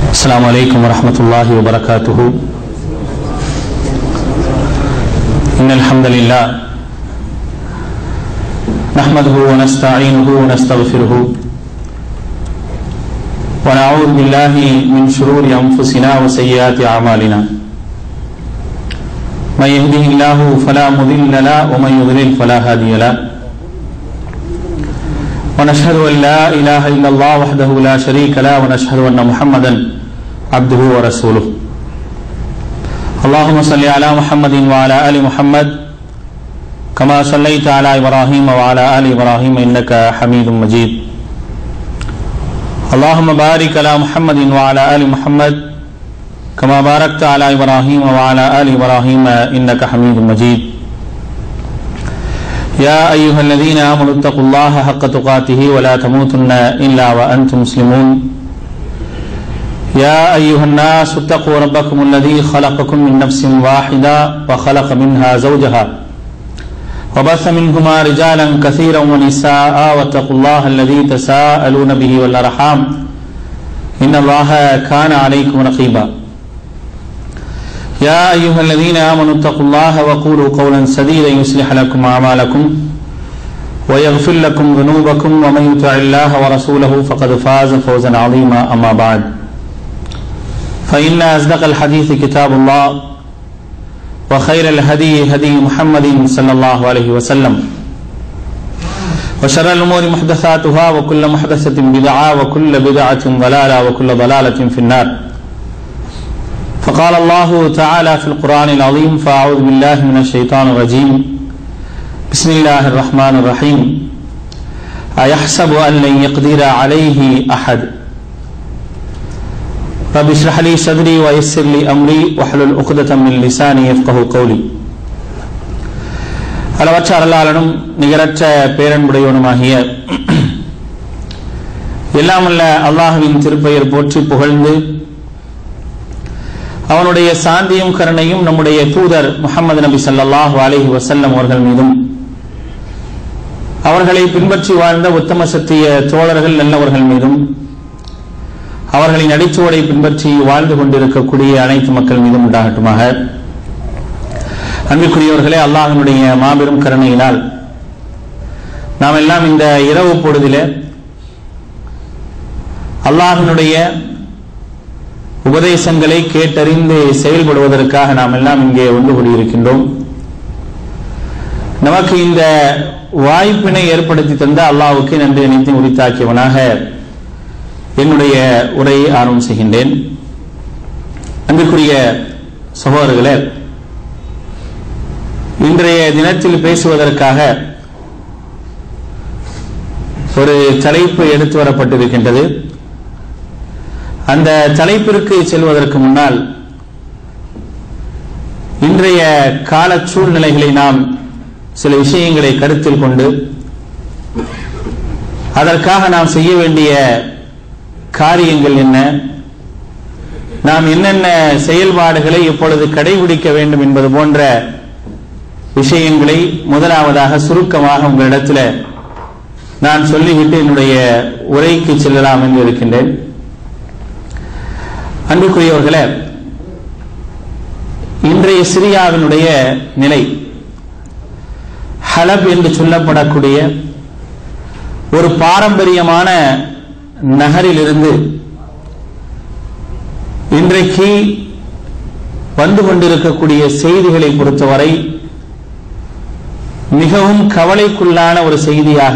السلام عليكم ورحمة الله وبركاته إن الحمد لله نحمده ونستعينه ونستغفره ونعوذ بالله من شرور أنفسنا وسيئات أعمالنا من يهده الله فلا مضل له ومن يضلل فلا هادي له ونشهد أن لا إله إلا الله وحده لا شريك له ونشهد أن محمدا عبده ورسوله اللهم صل على محمد وعلى آل محمد كما صليت على إبراهيم وعلى آل إبراهيم إنك حميد مجيد اللهم بارك على محمد وعلى آل محمد كما باركت على إبراهيم وعلى آل إبراهيم إنك حميد مجيد يا أيها الذين آمنوا اتقوا الله حق تقاته ولا تموتن إلا وأنتم مسلمون يا أيها الناس اتقوا ربكم الذي خلقكم من نفس واحدة وخلق منها زوجها وبث منهما رجالا كثيرا ونساء واتقوا الله الذي تساءلون به والأرحام إن الله كان عليكم رقيبا يا أيها الذين آمنوا اتقوا الله وقولوا قولا سديدا يصلح لكم أعمالكم ويغفر لكم ذنوبكم ومن يطع الله ورسوله فقد فاز فوزا عظيما أما بعد فإن أصدق الحديث كتاب الله وخير الهدي هدي محمد صلى الله عليه وسلم وشر الأمور محدثاتها وكل محدثة بدعة وكل بدعة ضلالة وكل ضلالة في النار فقال الله تعالى في القرآن العظيم فأعوذ بالله من الشيطان الرجيم بسم الله الرحمن الرحيم أيحسب أن لن يقدر عليه أحد رب اشرح لي صدري ويسر لي أمري واحلل عقدة من لساني يفقه قولي அளவற்ற அருளாளனும் நிகரற்ற பேரன்புடையவனுமாகிய எல்லாமல்ல அல்லாஹுவின் திருப்பெயர் போற்றி புகழ்ந்து அவனுடைய சாந்தியும் கருணையும் நம்முடைய தூதர் முகமது நபி சல்லாஹு அலஹி வசல்லம் அவர்கள் மீதும் அவர்களை பின்பற்றி வாழ்ந்த உத்தம சத்திய தோழர்கள் நல்லவர்கள் மீதும் அவர்களின் அடிச்சுவடை பின்பற்றி வாழ்ந்து கொண்டிருக்கக்கூடிய அனைத்து மக்கள் மீதும் உண்டாகட்டுமாக அன்பிற்குரியவர்களே அல்லாஹனுடைய மாபெரும் கருணையினால் நாம் எல்லாம் இந்த இரவு பொழுதிலே அல்லாஹனுடைய உபதேசங்களை கேட்டறிந்து செயல்படுவதற்காக நாம் எல்லாம் இங்கே ஒன்று கூடியிருக்கின்றோம் நமக்கு இந்த வாய்ப்பினை ஏற்படுத்தி தந்த அல்லாவுக்கு நன்றி அனைத்து உரித்தாக்கியவனாக என்னுடைய உரையை ஆரம்பம் செய்கின்றேன் அன்பிற்குரிய சகோதரர்களே இன்றைய தினத்தில் பேசுவதற்காக ஒரு தலைப்பு எடுத்து வரப்பட்டிருக்கின்றது அந்த தலைப்பிற்கு செல்வதற்கு முன்னால் இன்றைய கால சூழ்நிலைகளை நாம் சில விஷயங்களை கருத்தில் கொண்டு அதற்காக நாம் செய்ய வேண்டிய காரியங்கள் என்ன நாம் என்னென்ன செயல்பாடுகளை இப்பொழுது கடைபிடிக்க வேண்டும் என்பது போன்ற விஷயங்களை முதலாவதாக சுருக்கமாக உங்களிடத்தில் நான் சொல்லிவிட்டு என்னுடைய உரைக்கு செல்லலாம் என்று இருக்கின்றேன் அன்புக்குரியவர்களே இன்றைய சிரியாவினுடைய நிலை ஹலப் என்று சொல்லப்படக்கூடிய ஒரு பாரம்பரியமான நகரிலிருந்து இன்றைக்கு வந்து கொண்டிருக்கக்கூடிய செய்திகளை பொறுத்தவரை மிகவும் கவலைக்குள்ளான ஒரு செய்தியாக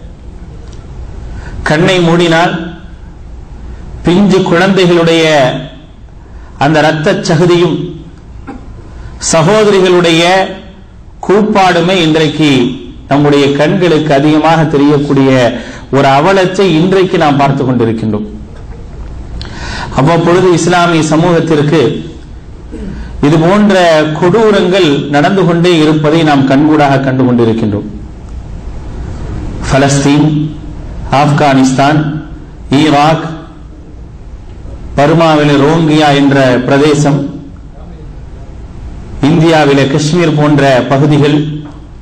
கண்ணை மூடினால் பிஞ்சு குழந்தைகளுடைய அந்த இரத்த சகுதியும் சகோதரிகளுடைய கூப்பாடுமே இன்றைக்கு நம்முடைய கண்களுக்கு அதிகமாக தெரியக்கூடிய ஒரு அவலத்தை இன்றைக்கு நாம் பார்த்து கொண்டிருக்கின்றோம் அவ்வப்பொழுது இஸ்லாமிய சமூகத்திற்கு இது போன்ற கொடூரங்கள் நடந்து கொண்டே இருப்பதை நாம் கண்கூடாக கண்டு கொண்டிருக்கின்றோம் பலஸ்தீன் ஆப்கானிஸ்தான் ஈராக் பர்மாவில ரோங்கியா என்ற பிரதேசம் இந்தியாவில காஷ்மீர் போன்ற பகுதிகள்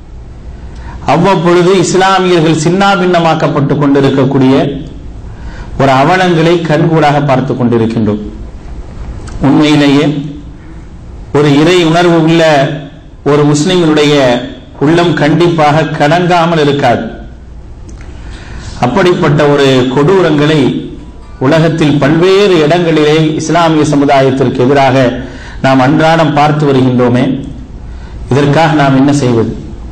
அவ்வப்பொழுது இஸ்லாமியர்கள் சின்னாபின்னமாக்கப்பட்டுக் கொண்டிருக்கக்கூடிய ஒரு அவலங்களை கண்கூடாக பார்த்து கொண்டிருக்கின்றோம் உண்மையிலேயே ஒரு இறை உணர்வு உள்ள ஒரு முஸ்லிமினுடைய உள்ளம் கண்டிப்பாக கடங்காமல் இருக்காது அப்படிப்பட்ட ஒரு கொடூரங்களை உலகத்தில் பல்வேறு இடங்களிலே இஸ்லாமிய சமுதாயத்திற்கு எதிராக நாம் அன்றாடம் பார்த்து வருகின்றோமே இதற்காக நாம் என்ன செய்வது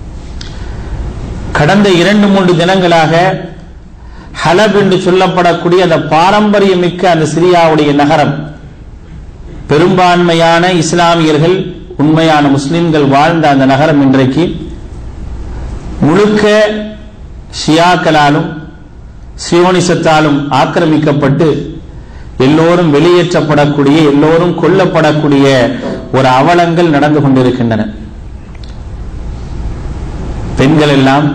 கடந்த இரண்டு மூன்று தினங்களாக ஹலப் என்று சொல்லப்படக்கூடிய அந்த பாரம்பரியமிக்க அந்த சிரியாவுடைய நகரம் பெரும்பான்மையான இஸ்லாமியர்கள் உண்மையான முஸ்லிம்கள் வாழ்ந்த அந்த நகரம் இன்றைக்கு முழுக்க ஷியாக்களாலும் சியோனிசத்தாலும் ஆக்கிரமிக்கப்பட்டு எல்லோரும் வெளியேற்றப்படக்கூடிய எல்லோரும் கொல்லப்படக்கூடிய ஒரு அவலங்கள் நடந்து கொண்டிருக்கின்றன பெண்கள் எல்லாம்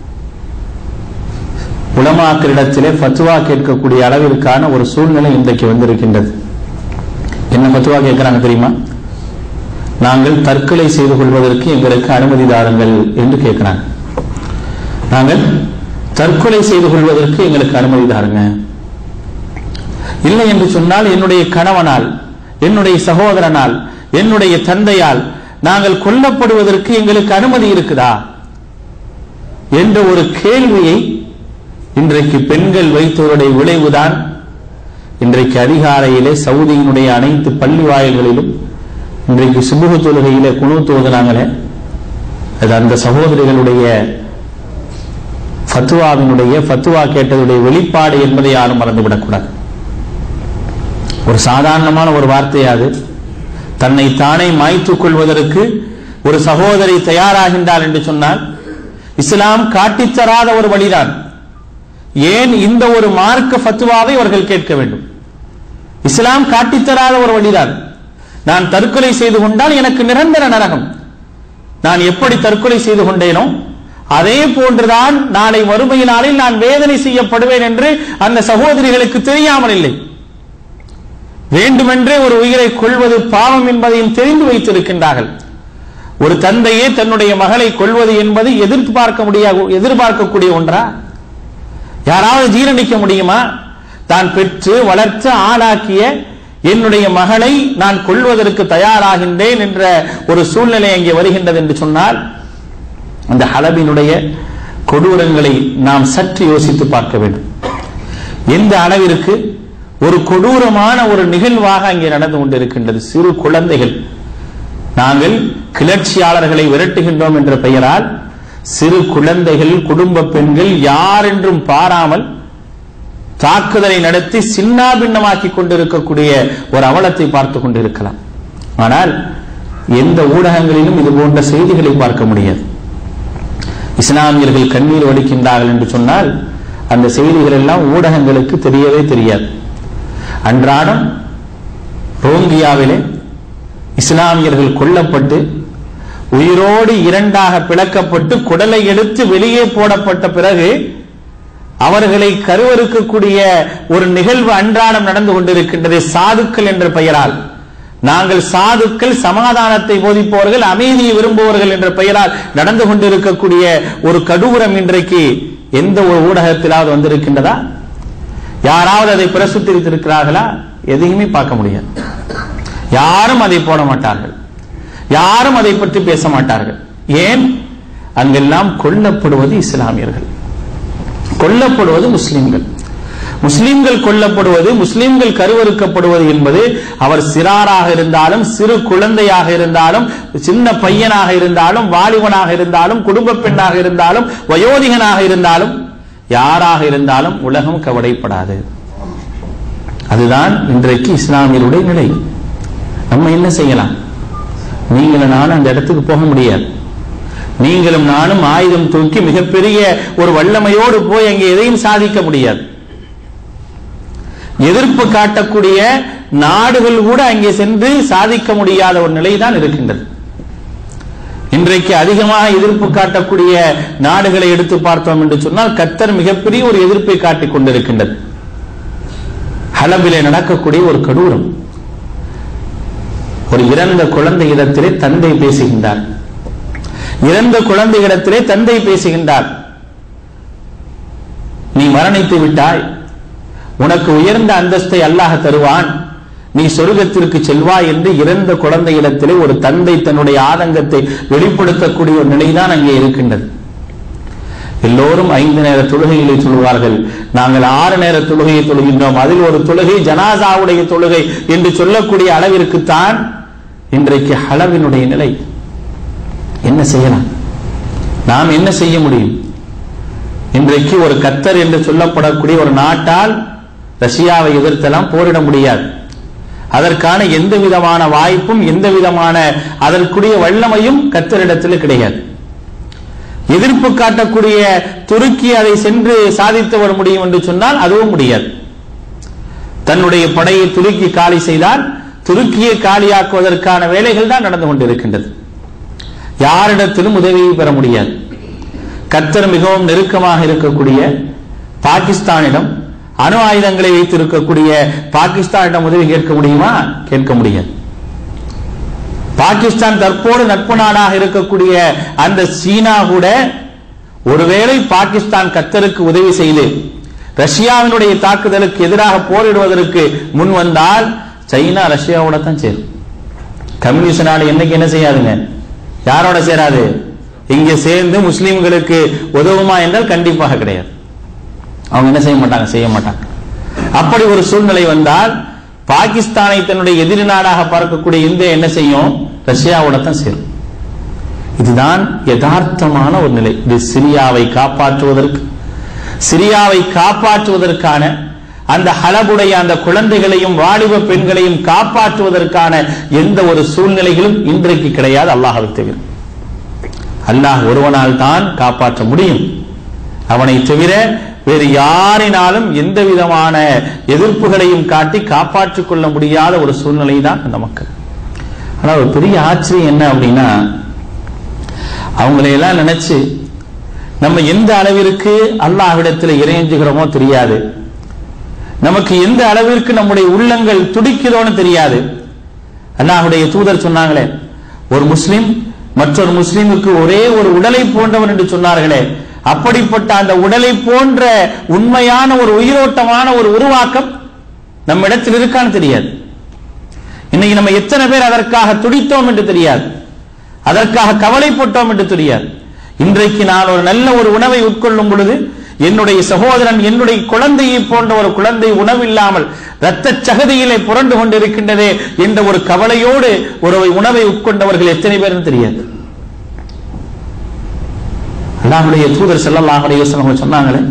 உலமாக்களிடத்திலே ஃபத்துவா கேட்கக்கூடிய அளவிற்கான ஒரு சூழ்நிலை இன்றைக்கு வந்திருக்கின்றது என்ன ஃபத்துவா கேட்கிறாங்க தெரியுமா நாங்கள் தற்கொலை செய்து கொள்வதற்கு எங்களுக்கு அனுமதி தாருங்கள் என்று கேட்கிறாங்க நாங்கள் தற்கொலை செய்து கொள்வதற்கு எங்களுக்கு அனுமதி தாருங்க இல்லை என்று சொன்னால் என்னுடைய கணவனால் என்னுடைய சகோதரனால் என்னுடைய தந்தையால் நாங்கள் கொல்லப்படுவதற்கு எங்களுக்கு அனுமதி இருக்குதா என்ற ஒரு கேள்வியை இன்றைக்கு பெண்கள் வைத்தவருடைய விளைவுதான் இன்றைக்கு அதிகாலையிலே சவுதியினுடைய அனைத்து பள்ளி வாயில்களிலும் இன்றைக்கு சுபுக தொழுகையிலே குணு ஓதுனாங்களே அது அந்த சகோதரிகளுடைய ஃபத்துவாவினுடைய ஃபத்துவா கேட்டதுடைய வெளிப்பாடு என்பதை யாரும் மறந்துவிடக்கூடாது ஒரு சாதாரணமான ஒரு வார்த்தையாது தன்னை தானே மாய்த்துக் கொள்வதற்கு ஒரு சகோதரி தயாராகின்றாள் என்று சொன்னால் இஸ்லாம் காட்டித்தராத ஒரு வழிதான் ஏன் இந்த ஒரு மார்க்க ஃபத்துவாவை அவர்கள் கேட்க வேண்டும் இஸ்லாம் காட்டித்தராத ஒரு வழிதான் நான் தற்கொலை செய்து கொண்டால் எனக்கு நிரந்தர நரகம் நான் எப்படி தற்கொலை செய்து கொண்டேனோ அதே போன்றுதான் நாளை மறுமை நாளில் நான் வேதனை செய்யப்படுவேன் என்று அந்த சகோதரிகளுக்கு தெரியாமல் இல்லை வேண்டுமென்றே ஒரு உயிரை கொள்வது பாவம் என்பதையும் தெரிந்து வைத்திருக்கின்றார்கள் ஒரு தந்தையே தன்னுடைய மகளை கொள்வது என்பது எதிர்பார்க்க முடியாது எதிர்பார்க்கக்கூடிய ஒன்றா யாராவது ஜீரணிக்க முடியுமா தான் பெற்று வளர்த்து ஆளாக்கிய என்னுடைய மகளை நான் கொள்வதற்கு தயாராகின்றேன் என்ற ஒரு சூழ்நிலை அங்கே வருகின்றது என்று சொன்னால் அந்த ஹலபினுடைய கொடூரங்களை நாம் சற்று யோசித்து பார்க்க வேண்டும் எந்த அளவிற்கு ஒரு கொடூரமான ஒரு நிகழ்வாக அங்கே நடந்து கொண்டிருக்கின்றது சிறு குழந்தைகள் நாங்கள் கிளர்ச்சியாளர்களை விரட்டுகின்றோம் என்ற பெயரால் சிறு குழந்தைகள் குடும்ப பெண்கள் யார் என்றும் பாராமல் தாக்குதலை நடத்தி சின்னாபின்னமாக்கி கொண்டிருக்கக்கூடிய ஒரு அவலத்தை பார்த்து கொண்டிருக்கலாம் ஆனால் எந்த ஊடகங்களிலும் இது போன்ற செய்திகளை பார்க்க முடியாது இஸ்லாமியர்கள் கண்ணீர் வடிக்கின்றார்கள் என்று சொன்னால் அந்த செய்திகள் எல்லாம் ஊடகங்களுக்கு தெரியவே தெரியாது அன்றாடம் ரோங்கியாவிலே இஸ்லாமியர்கள் கொல்லப்பட்டு உயிரோடு இரண்டாக பிளக்கப்பட்டு குடலை எடுத்து வெளியே போடப்பட்ட பிறகு அவர்களை கருவறுக்கக்கூடிய ஒரு நிகழ்வு அன்றாடம் நடந்து கொண்டிருக்கின்றது சாதுக்கள் என்ற பெயரால் நாங்கள் சாதுக்கள் சமாதானத்தை போதிப்பவர்கள் அமைதியை விரும்புவர்கள் என்ற பெயரால் நடந்து கொண்டிருக்கக்கூடிய ஒரு கடூரம் இன்றைக்கு எந்த ஒரு ஊடகத்திலாவது வந்திருக்கின்றதா யாராவது அதை பிரசுத்திருக்கிறார்களா எதையுமே பார்க்க முடியாது யாரும் அதை போட மாட்டார்கள் யாரும் அதை பற்றி பேச மாட்டார்கள் ஏன் அங்கெல்லாம் கொல்லப்படுவது இஸ்லாமியர்கள் கொல்லப்படுவது முஸ்லிம்கள் முஸ்லிம்கள் கொல்லப்படுவது முஸ்லிம்கள் கருவறுக்கப்படுவது என்பது அவர் சிறாராக இருந்தாலும் சிறு குழந்தையாக இருந்தாலும் சின்ன பையனாக இருந்தாலும் வாலிபனாக இருந்தாலும் குடும்ப பெண்ணாக இருந்தாலும் வயோதிகனாக இருந்தாலும் யாராக இருந்தாலும் உலகம் கவலைப்படாது அதுதான் இன்றைக்கு இஸ்லாமியருடைய நிலை நம்ம என்ன செய்யலாம் நீங்களும் நானும் அந்த இடத்துக்கு போக முடியாது நீங்களும் நானும் ஆயுதம் தூக்கி மிகப்பெரிய ஒரு வல்லமையோடு போய் அங்கே எதையும் சாதிக்க முடியாது எதிர்ப்பு காட்டக்கூடிய நாடுகள் கூட அங்கே சென்று சாதிக்க முடியாத ஒரு நிலைதான் இருக்கின்றது இன்றைக்கு அதிகமாக எதிர்ப்பு காட்டக்கூடிய நாடுகளை எடுத்து பார்த்தோம் என்று சொன்னால் கத்தர் மிகப்பெரிய ஒரு எதிர்ப்பை காட்டிக் கொண்டிருக்கின்றது ஹலபிலே நடக்கக்கூடிய ஒரு கடூரம் ஒரு இறந்த குழந்தை இடத்திலே தந்தை பேசுகின்றார் இறந்த குழந்தை இடத்திலே தந்தை பேசுகின்றார் நீ மரணித்து விட்டாய் உனக்கு உயர்ந்த அந்தஸ்தை அல்லாஹ் தருவான் நீ சொர்க்கத்திற்கு செல்வாய் என்று இறந்த குழந்தையிடத்திலே ஒரு தந்தை தன்னுடைய ஆதங்கத்தை வெளிப்படுத்தக்கூடிய ஒரு நிலைதான் அங்கே இருக்கின்றது எல்லோரும் ஐந்து நேர தொழுகைகளை சொல்வார்கள் நாங்கள் ஆறு நேர தொழுகையை தொழுகின்றோம் அதில் ஒரு தொழுகை ஜனாசாவுடைய தொழுகை என்று சொல்லக்கூடிய அளவிற்குத்தான் இன்றைக்கு அளவினுடைய நிலை என்ன செய்யலாம் நாம் என்ன செய்ய முடியும் இன்றைக்கு ஒரு கத்தர் என்று சொல்லப்படக்கூடிய ஒரு நாட்டால் ரஷ்யாவை எதிர்த்தெல்லாம் போரிட முடியாது அதற்கான எந்த விதமான வாய்ப்பும் எந்த விதமான அதற்குரிய வல்லமையும் கத்தரிடத்தில் கிடையாது எதிர்ப்பு காட்டக்கூடிய துருக்கி அதை சென்று சாதித்து வர முடியும் என்று சொன்னால் அதுவும் முடியாது தன்னுடைய படையை துருக்கி காலி செய்தால் துருக்கியை காலியாக்குவதற்கான வேலைகள் தான் நடந்து கொண்டிருக்கின்றது யாரிடத்திலும் உதவியை பெற முடியாது கத்தர் மிகவும் நெருக்கமாக இருக்கக்கூடிய பாகிஸ்தானிடம் அணு ஆயுதங்களை வைத்திருக்கக்கூடிய பாகிஸ்தானிடம் உதவி கேட்க முடியுமா கேட்க முடியாது பாகிஸ்தான் தற்போது நட்பு நாடாக இருக்கக்கூடிய அந்த சீனா கூட ஒருவேளை பாகிஸ்தான் கத்தருக்கு உதவி செய்து ரஷ்யாவினுடைய தாக்குதலுக்கு எதிராக போரிடுவதற்கு முன் வந்தால் சைனா ரஷ்யாவோட தான் சேரும் கம்யூனிஸ்ட் நாடு என்னைக்கு என்ன செய்யாதுங்க யாரோட சேராது இங்க சேர்ந்து முஸ்லிம்களுக்கு உதவுமா என்றால் கண்டிப்பாக கிடையாது அவங்க என்ன செய்ய மாட்டாங்க செய்ய மாட்டாங்க அப்படி ஒரு சூழ்நிலை வந்தால் பாகிஸ்தானை தன்னுடைய எதிரி நாடாக பார்க்கக்கூடிய இந்தியா என்ன செய்யும் ரஷ்யாவோட தான் சேரும் இதுதான் யதார்த்தமான ஒரு நிலை இது சிரியாவை காப்பாற்றுவதற்கு சிரியாவை காப்பாற்றுவதற்கான அந்த ஹலபுடைய அந்த குழந்தைகளையும் வாலிப பெண்களையும் காப்பாற்றுவதற்கான எந்த ஒரு சூழ்நிலைகளும் இன்றைக்கு கிடையாது அல்லாஹை தவிர அல்லாஹ் ஒருவனால் தான் காப்பாற்ற முடியும் அவனை தவிர வேறு யாரினாலும் எந்த விதமான எதிர்ப்புகளையும் காட்டி காப்பாற்றிக் கொள்ள முடியாத ஒரு சூழ்நிலை தான் அந்த மக்கள் ஆனா ஒரு பெரிய ஆச்சரியம் என்ன அப்படின்னா அவங்களையெல்லாம் நினைச்சு நம்ம எந்த அளவிற்கு அல்லாஹ்விடத்தில் இறையஞ்சுகிறோமோ தெரியாது நமக்கு எந்த அளவிற்கு நம்முடைய உள்ளங்கள் துடிக்கிறோன்னு தெரியாது அல்லாஹுடைய தூதர் சொன்னாங்களே ஒரு முஸ்லிம் மற்றொரு முஸ்லிமுக்கு ஒரே ஒரு உடலை போன்றவன் என்று சொன்னார்களே அப்படிப்பட்ட அந்த உடலை போன்ற உண்மையான ஒரு உயிரோட்டமான ஒரு உருவாக்கம் நம்ம இடத்தில் இருக்கான்னு தெரியாது இன்னைக்கு நம்ம எத்தனை பேர் அதற்காக துடித்தோம் என்று தெரியாது அதற்காக கவலைப்பட்டோம் என்று தெரியாது இன்றைக்கு நான் ஒரு நல்ல ஒரு உணவை உட்கொள்ளும் பொழுது என்னுடைய சகோதரன் என்னுடைய குழந்தையை போன்ற ஒரு குழந்தை உணவில்லாமல் இரத்த சகதியிலே புரண்டு கொண்டிருக்கின்றதே என்ற ஒரு கவலையோடு ஒரு உணவை உட்கொண்டவர்கள் எத்தனை பேர் தெரியாது அல்லாஹுடைய தூதர் செல்லல்லாஹ் அலைய சொன்னாங்களே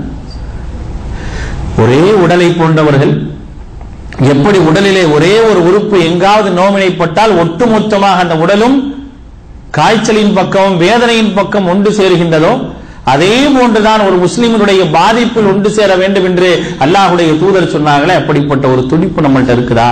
ஒரே உடலை போன்றவர்கள் எப்படி உடலிலே ஒரே ஒரு உறுப்பு எங்காவது நோவினைப்பட்டால் ஒட்டுமொத்தமாக அந்த உடலும் காய்ச்சலின் பக்கம் வேதனையின் பக்கம் ஒன்று சேருகின்றதோ அதே போன்றுதான் ஒரு முஸ்லிமனுடைய பாதிப்பில் ஒன்று சேர வேண்டும் என்று அல்லாஹுடைய தூதர் சொன்னாங்களே அப்படிப்பட்ட ஒரு துடிப்பு நம்மள்ட்ட இருக்குதா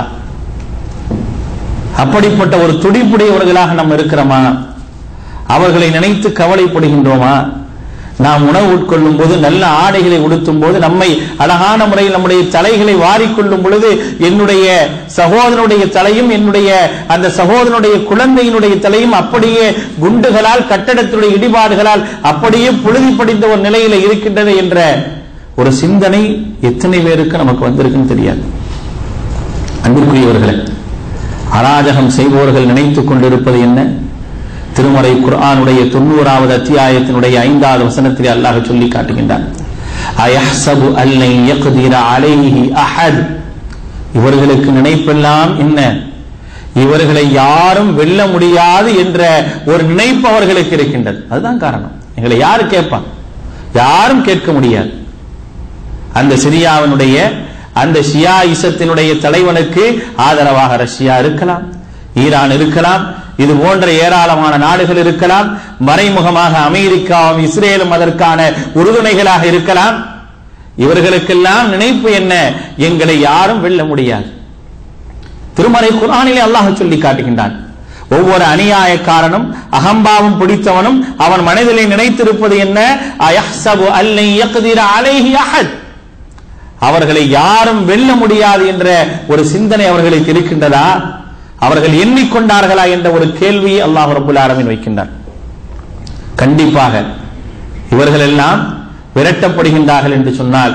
அப்படிப்பட்ட ஒரு துடிப்புடையவர்களாக நம்ம இருக்கிறோமா அவர்களை நினைத்து கவலைப்படுகின்றோமா நாம் உணவு உட்கொள்ளும் போது நல்ல ஆடைகளை உடுத்தும் போது நம்மை அழகான முறையில் நம்முடைய தலைகளை வாரிக்கொள்ளும் பொழுது என்னுடைய சகோதரனுடைய தலையும் என்னுடைய அந்த சகோதரனுடைய குழந்தையினுடைய தலையும் அப்படியே குண்டுகளால் கட்டடத்துடைய இடிபாடுகளால் அப்படியே புழுதி படிந்த ஒரு நிலையில இருக்கின்றது என்ற ஒரு சிந்தனை எத்தனை பேருக்கு நமக்கு வந்திருக்குன்னு தெரியாது அன்பிற்குரியவர்களே அராஜகம் செய்பவர்கள் நினைத்துக் கொண்டிருப்பது என்ன திருமறை குர்ஆனுடைய தொண்ணூறாவது அத்தியாயத்தினுடைய ஐந்தாவது வசனத்தில் அல்லாஹ் சொல்லி காட்டுகின்றான் அயஹ்சபு அல்லை யக்திர அலைஹி அஹத் இவர்களுக்கு நினைப்பெல்லாம் என்ன இவர்களை யாரும் வெல்ல முடியாது என்ற ஒரு நினைப்பு அவர்களுக்கு இருக்கின்றது அதுதான் காரணம் எங்களை யாரு கேட்பான் யாரும் கேட்க முடியாது அந்த சிரியாவினுடைய அந்த ஷியா இசத்தினுடைய தலைவனுக்கு ஆதரவாக ரஷ்யா இருக்கலாம் ஈரான் இருக்கலாம் இது போன்ற ஏராளமான நாடுகள் இருக்கலாம் மறைமுகமாக அமெரிக்காவும் இஸ்ரேலும் அதற்கான உறுதுணைகளாக இருக்கலாம் இவர்களுக்கெல்லாம் நினைப்பு என்ன எங்களை யாரும் வெல்ல முடியாது திருமறை குரானிலே அல்லாஹ் சொல்லி காட்டுகின்றான் ஒவ்வொரு அநியாயக்காரனும் அகம்பாவம் பிடித்தவனும் அவன் மனதிலே நினைத்திருப்பது என்ன அயஹ்சபு அல்லை யக்திர அலைஹி அஹத் அவர்களை யாரும் வெல்ல முடியாது என்ற ஒரு சிந்தனை அவர்களுக்கு இருக்கின்றதா அவர்கள் எண்ணிக்கொண்டார்களா என்ற ஒரு கேள்வியை அல்லாஹ் ரபுல் ஆலமின் வைக்கின்றார் கண்டிப்பாக இவர்கள் எல்லாம் விரட்டப்படுகின்றார்கள் என்று சொன்னால்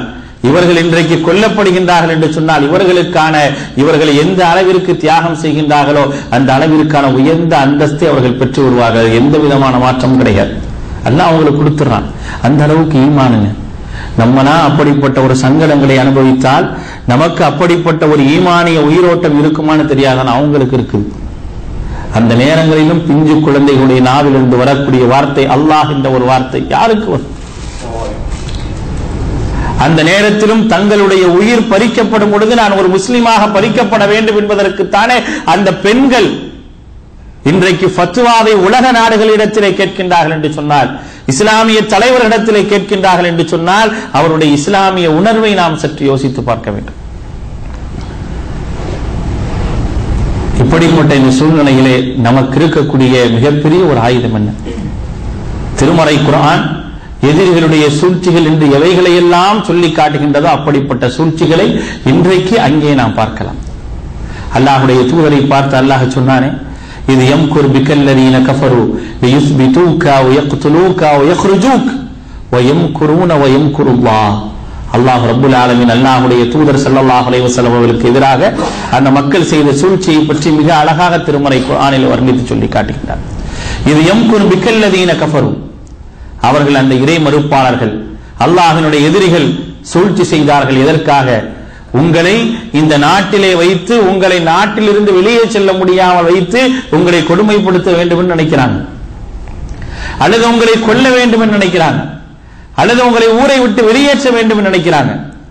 இவர்கள் இன்றைக்கு கொல்லப்படுகின்றார்கள் என்று சொன்னால் இவர்களுக்கான இவர்கள் எந்த அளவிற்கு தியாகம் செய்கின்றார்களோ அந்த அளவிற்கான உயர்ந்த அந்தஸ்தை அவர்கள் பெற்று விடுவார்கள் எந்த விதமான மாற்றமும் கிடையாது அல்லாஹ் அவங்களுக்கு கொடுத்துறான் அந்த அளவுக்கு ஈமானுங்க நம்மனா அப்படிப்பட்ட ஒரு சங்கடங்களை அனுபவித்தால் நமக்கு அப்படிப்பட்ட ஒரு ஈமானிய உயிரோட்டம் இருக்குமான்னு தெரியாதான் அவங்களுக்கு இருக்குது அந்த நேரங்களிலும் பிஞ்சு குழந்தைகளுடைய நாவிலிருந்து வரக்கூடிய வார்த்தை அல்லாஹ் என்ற ஒரு வார்த்தை யாருக்கு வரும் அந்த நேரத்திலும் தங்களுடைய உயிர் பறிக்கப்படும் பொழுது நான் ஒரு முஸ்லிமாக பறிக்கப்பட வேண்டும் என்பதற்குத்தானே அந்த பெண்கள் இன்றைக்கு ஃபத்வாவை உலக நாடுகளிடத்திலே கேட்கின்றார்கள் என்று சொன்னால் இஸ்லாமிய தலைவரிடத்திலே கேட்கின்றார்கள் என்று சொன்னால் அவருடைய இஸ்லாமிய உணர்வை நாம் சற்று யோசித்து பார்க்க வேண்டும் இப்படிப்பட்ட இந்த சூழ்நிலையிலே நமக்கு இருக்கக்கூடிய மிகப்பெரிய ஒரு ஆயுதம் என்ன திருமறை குரான் எதிரிகளுடைய சூழ்ச்சிகள் என்று எவைகளை எல்லாம் சொல்லி காட்டுகின்றதோ அப்படிப்பட்ட சூழ்ச்சிகளை இன்றைக்கு அங்கே நாம் பார்க்கலாம் அல்லாஹுடைய தூதரை பார்த்து அல்லாஹ் சொன்னானே இது எம்குர் பிக்கல்லரீன கஃபரு லியுஸ்பிதூக வயக்துலூக வயக்ருஜூக் வயம்குரூன வயம்குருல்லாஹ் அல்லாஹ் ரப்புல் ஆலமீன் அல்லாஹ்வுடைய தூதர் ஸல்லல்லாஹு அலைஹி வஸல்லம் அவர்களுக்கு எதிராக அந்த மக்கள் செய்த சூழ்ச்சியை பற்றி மிக அழகாக திருமறை குர்ஆனில் வர்ணித்து சொல்லி காட்டுகின்றார் இது எம்குர் பிக்கல்லதீன கஃபரு அவர்கள் அந்த இறை மறுப்பாளர்கள் அல்லாஹினுடைய எதிரிகள் சூழ்ச்சி செய்தார்கள் எதற்காக உங்களை இந்த நாட்டிலே வைத்து உங்களை நாட்டிலிருந்து வெளியே செல்ல முடியாமல் வைத்து உங்களை கொடுமைப்படுத்த வேண்டும் என்று நினைக்கிறாங்க அல்லது உங்களை கொல்ல வேண்டும் என்று நினைக்கிறாங்க அல்லது உங்களை ஊரை விட்டு வெளியேற்ற வேண்டும் என்று நினைக்கிறாங்க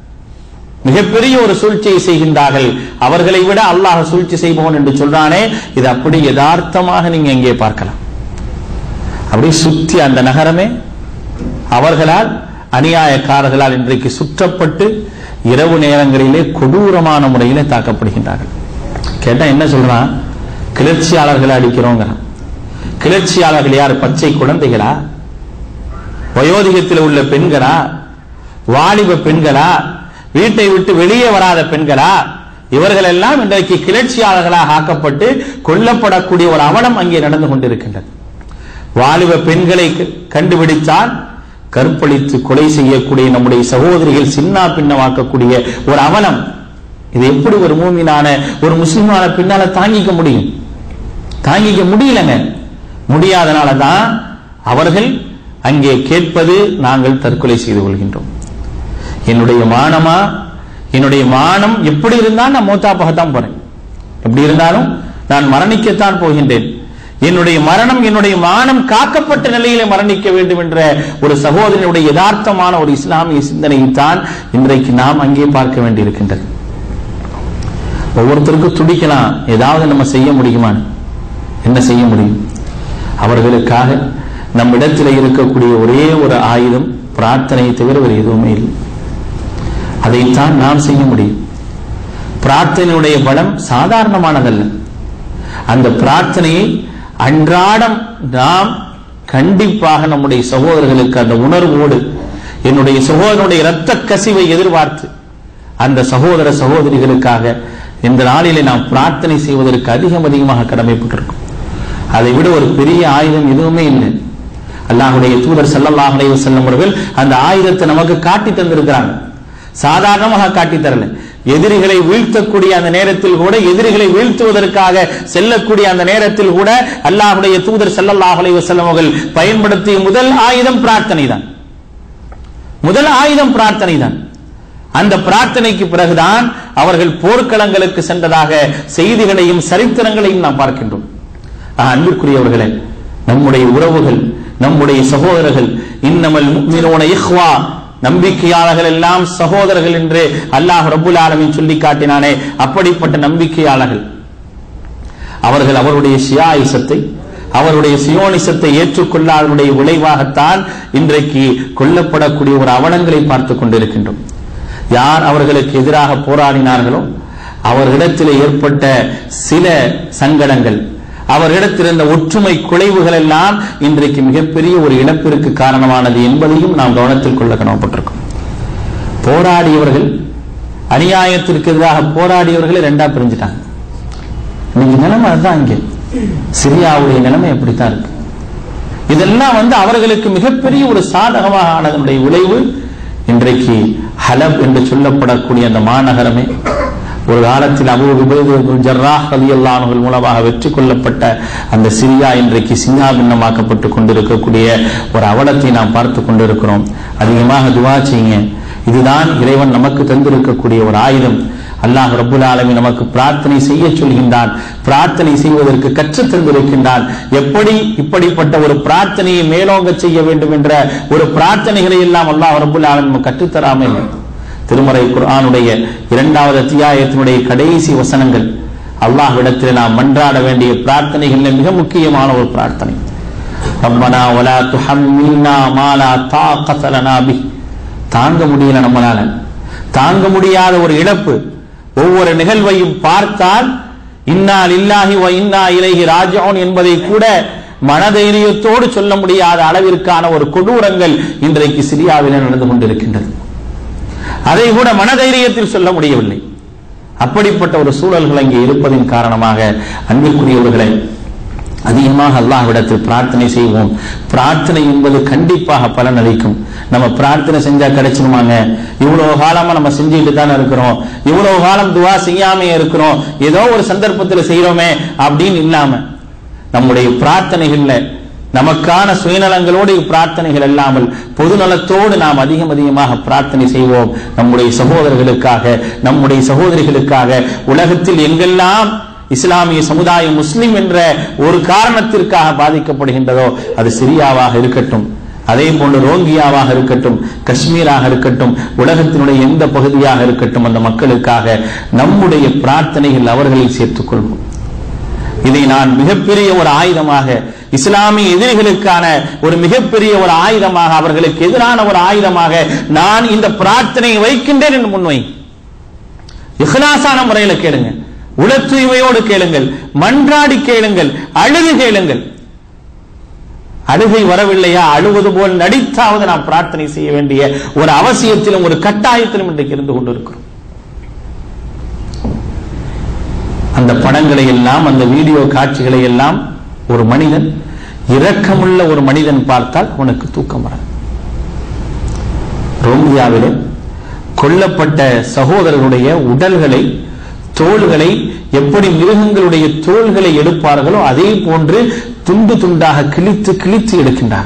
மிகப்பெரிய ஒரு சூழ்ச்சியை செய்கின்றார்கள் அவர்களை விட அல்லாஹ் சூழ்ச்சி செய்பவன் என்று சொல்றானே இது அப்படி யதார்த்தமாக நீங்க இங்கே பார்க்கலாம் அப்படியே சுத்தி அந்த நகரமே அவர்களால் அநியாயக்காரர்களால் இன்றைக்கு சுற்றப்பட்டு இரவு நேரங்களிலே கொடூரமான முறையிலே தாக்கப்படுகின்றார்கள் கேட்டா என்ன சொல்றான் கிளர்ச்சியாளர்களை அடிக்கிறோங்கிறான் கிளர்ச்சியாளர்கள் யார் பச்சை குழந்தைகளா வயோதிகத்தில் உள்ள பெண்களா வாலிப பெண்களா வீட்டை விட்டு வெளியே வராத பெண்களா இவர்கள் எல்லாம் இன்றைக்கு கிளர்ச்சியாளர்களாக ஆக்கப்பட்டு கொல்லப்படக்கூடிய ஒரு அவலம் அங்கே நடந்து கொண்டிருக்கின்றது வாலிப பெண்களை க- கண்டுபிடித்தால் கற்பழித்து கொலை செய்யக்கூடிய நம்முடைய சகோதரிகள் சின்னா பின்னமாக்கக்கூடிய ஒரு அவலம் இது எப்படி ஒரு மூமினான ஒரு முஸ்லிமான பின்னால தாங்கிக்க முடியும் தாங்கிக்க முடியலங்க முடியாதனால தான் அவர்கள் அங்கே கேட்பது நாங்கள் தற்கொலை செய்து கொள்கின்றோம் என்னுடைய மானமா என்னுடைய மானம் எப்படி இருந்தால் நான் மூத்தாப்பாகத்தான் போறேன் எப்படி இருந்தாலும் நான் மரணிக்கத்தான் போகின்றேன் என்னுடைய மரணம் என்னுடைய மானம் காக்கப்பட்ட நிலையிலே மரணிக்க வேண்டும் என்ற ஒரு சகோதரனுடைய யதார்த்தமான ஒரு இஸ்லாமிய சிந்தனையைத்தான் இன்றைக்கு நாம் அங்கே பார்க்க வேண்டியிருக்கின்றது ஒவ்வொருத்தருக்கும் துடிக்கலாம் ஏதாவது நம்ம செய்ய முடியுமான்னு என்ன செய்ய முடியும் அவர்களுக்காக நம்மிடத்தில் இருக்கக்கூடிய ஒரே ஒரு ஆயுதம் பிரார்த்தனையை தவிர வேறு எதுவுமே இல்லை அதைத்தான் நாம் செய்ய முடியும் பிரார்த்தனையுடைய பலம் சாதாரணமானதல்ல அந்த பிரார்த்தனையை அன்றாடம் நாம் கண்டிப்பாக நம்முடைய சகோதரர்களுக்கு அந்த உணர்வோடு என்னுடைய சகோதரனுடைய இரத்த கசிவை எதிர்பார்த்து அந்த சகோதர சகோதரிகளுக்காக இந்த நாளிலே நாம் பிரார்த்தனை செய்வதற்கு அதிகம் அதிகமாக கடமைப்பட்டிருக்கும் அதை விட ஒரு பெரிய ஆயுதம் எதுவுமே இல்லை அல்லாஹுடைய தூதர் ஸல்லல்லாஹு அலைஹி வஸல்லம் அவர்கள் அந்த ஆயுதத்தை நமக்கு காட்டி தந்திருக்கிறாங்க சாதாரணமாக காட்டி தரல எதிரிகளை வீழ்த்தக்கூடிய அந்த நேரத்தில் கூட எதிரிகளை வீழ்த்துவதற்காக செல்லக்கூடிய அந்த நேரத்தில் கூட அல்லாஹுடைய தூதர் ஸல்லல்லாஹு அலைஹி வஸல்லம் அவர்கள் பயன்படுத்திய முதல் ஆயுதம் பிரார்த்தனை தான் முதல் ஆயுதம் பிரார்த்தனை தான் அந்த பிரார்த்தனைக்கு பிறகுதான் அவர்கள் போர்க்களங்களுக்கு சென்றதாக செய்திகளையும் சரித்திரங்களையும் நாம் பார்க்கின்றோம் ஆக, அன்பிற்குரியவர்களே நம்முடைய உறவுகள் நம்முடைய சகோதரர்கள் இன்னமல் முஃமினூன இஹ்வா நம்பிக்கையாளர்கள் எல்லாம் சகோதரர்கள் என்று அல்லாஹ் ரப்புல் ஆலமீன் சொல்லி காட்டினானே அப்படிப்பட்ட நம்பிக்கையாளர்கள் அவர்கள் அவருடைய சியாயிசத்தை அவருடைய சியோனிசத்தை ஏற்றுக்கொள்ளாதனுடைய விளைவாகத்தான் இன்றைக்கு கொல்லப்படக்கூடிய ஒரு அவலங்களை பார்த்துக் கொண்டிருக்கின்றோம் யார் அவர்களுக்கு எதிராக போராடினார்களோ அவர்களிடத்தில் ஏற்பட்ட சில சங்கடங்கள் அவர்களிடத்தில் இருந்த ஒற்றுமை குலைவுகள் எல்லாம் இன்றைக்கு மிகப்பெரிய ஒரு இழப்பிற்கு காரணமானது என்பதையும் நாம் கவனத்தில் கொள்ள கடமைப்பட்டிருக்கோம் போராடியவர்கள் அநியாயத்திற்கு எதிராக போராடியவர்களை ரெண்டா பிரிஞ்சுட்டாங்க இன்னைக்கு நிலைமை அதுதான் இங்கே சிரியாவுடைய நிலைமை அப்படித்தான் இருக்கு இதெல்லாம் வந்து அவர்களுக்கு மிகப்பெரிய ஒரு சாதகமாக ஆனதனுடைய விளைவு இன்றைக்கு ஹலப் என்று சொல்லப்படக்கூடிய அந்த மாநகரமே ஒரு காலத்தில் அபு உபைது ஜர்ராஹ் ரலியல்லாஹுவின் மூலமாக வெற்றி கொள்ளப்பட்ட அந்த சிரியா இன்றைக்கு சின்னாபின்னமாக்கப்பட்டு கொண்டிருக்கக்கூடிய ஒரு அவலத்தை நாம் பார்த்து கொண்டிருக்கிறோம் அதிகமாக துவா செய்யுங்க இதுதான் இறைவன் நமக்கு தந்திருக்கக்கூடிய ஒரு ஆயுதம் அல்லாஹ் ரப்புல் ஆலமீன் நமக்கு பிரார்த்தனை செய்ய சொல்கின்றான் பிரார்த்தனை செய்வதற்கு கற்றுத் தந்திருக்கின்றான் எப்படி இப்படிப்பட்ட ஒரு பிரார்த்தனையை மேலோங்க செய்ய வேண்டும் என்ற ஒரு பிரார்த்தனைகளை எல்லாம் அல்லாஹ் ரப்புல் ஆலமீன் நமக்கு கற்றுத்தராமல் இல்லை. திருமறை குர்ஆனுடைய இரண்டாவது அத்தியாயத்தினுடைய கடைசி வசனங்கள் அல்லாஹ்விடத்தில் நாம் மன்றாட வேண்டிய பிரார்த்தனைகளில் மிக முக்கியமான ஒரு பிரார்த்தனை ரப்பனா வலா துஹம்மில்னா மா லா தாகத லனா பிஹ் தாங்க முடியல நம்மளால தாங்க முடியாத ஒரு இழப்பு ஒவ்வொரு நிகழ்வையும் பார்த்தால் இன்னா லில்லாஹி வ இன்னா இலைஹி ராஜிஊன் என்பதை கூட மனதைரியத்தோடு சொல்ல முடியாத அளவிற்கான ஒரு கொடூரங்கள் இன்றைக்கு சிரியாவில் நடந்து கொண்டிருக்கின்றது அதை கூட மனதைரியத்தில் சொல்ல முடியவில்லை அப்படிப்பட்ட ஒரு சூழல்கள் அங்கே இருப்பதின் காரணமாக அன்பிற்குரியவர்களை அதிகமாக அல்லாஹ்விடத்தில் பிரார்த்தனை செய்வோம் பிரார்த்தனை என்பது கண்டிப்பாக பலன் அளிக்கும் நம்ம பிரார்த்தனை செஞ்சா கிடைச்சிருமாங்க இவ்வளவு காலமா நம்ம செஞ்சுட்டு தானே இருக்கிறோம் இவ்வளவு காலம் துவா செய்யாமே இருக்கிறோம் ஏதோ ஒரு சந்தர்ப்பத்தில் செய்யறோமே அப்படின்னு இல்லாம நம்முடைய பிரார்த்தனைகள்ல நமக்கான சுயநலங்களோடு பிரார்த்தனைகள் இல்லாமல் பொதுநலத்தோடு நாம் அதிகம் அதிகமாக பிரார்த்தனை செய்வோம் நம்முடைய சகோதரர்களுக்காக நம்முடைய சகோதரிகளுக்காக உலகத்தில் எங்கெல்லாம் இஸ்லாமிய சமுதாயம் முஸ்லிம் என்ற ஒரு காரணத்திற்காக பாதிக்கப்படுகின்றதோ அது சிரியாவாக இருக்கட்டும் அதே போன்று ரோங்கியாவாக இருக்கட்டும் காஷ்மீராக இருக்கட்டும் உலகத்தினுடைய எந்த பகுதியாக இருக்கட்டும் அந்த மக்களுக்காக நம்முடைய பிரார்த்தனைகள் அவர்களில் சேர்த்துக் கொள்வோம் இதை நான் மிகப்பெரிய ஒரு ஆயுதமாக இஸ்லாமிய எதிரிகளுக்கான ஒரு மிகப்பெரிய ஒரு ஆயுதமாக அவர்களுக்கு எதிரான ஒரு ஆயுதமாக நான் இந்த பிரார்த்தனையை வைக்கின்றேன் என்று முன்வை இஹ்லாசான முறையில் கேளுங்க உள தூய்மையோடு கேளுங்கள் மன்றாடி கேளுங்கள் அழுது கேளுங்கள் அழுகை வரவில்லையா அழுவது போல் நடித்தாவது நாம் பிரார்த்தனை செய்ய வேண்டிய ஒரு அவசியத்திலும் ஒரு கட்டாயத்திலும் இன்றைக்கு இருந்து கொண்டிருக்கிறோம் அந்த படங்களை எல்லாம் அந்த வீடியோ காட்சிகளை எல்லாம் ஒரு மனிதன் இரக்கமுள்ள ஒரு மனிதன் பார்த்தால் அவனுக்கு தூக்கம் வராது ரோமியாவிலே கொல்லப்பட்ட சகோதரருடைய உடல்களை தோள்களை எப்படி மிருகங்களுடைய தோள்களை எடுப்பார்களோ அதே போன்று துண்டு துண்டாக கிழித்து கிழித்து எடுக்கின்றார்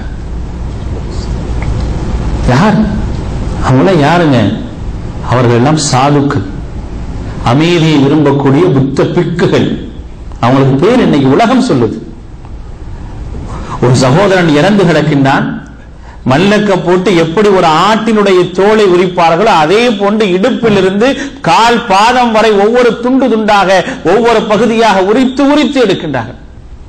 யார் அவங்களாம் யாருங்க அவர்கள் எல்லாம் சாதுக்கள் அமைதியை விரும்பக்கூடிய புத்த பிக்குகள் அவங்களுக்கு பேர் இன்னைக்கு உலகம் சொல்லுது ஒரு சகோதரன் இறந்து கிடக்கின்றான் மல்லக்க போட்டு எப்படி ஒரு ஆட்டினுடைய தோலை உரிப்பார்களோ அதே போன்று இடுப்பிலிருந்து கால் பாதம் வரை ஒவ்வொரு துண்டு துண்டாக ஒவ்வொரு பகுதியாக உரித்து உரித்து எடுக்கின்றார்கள்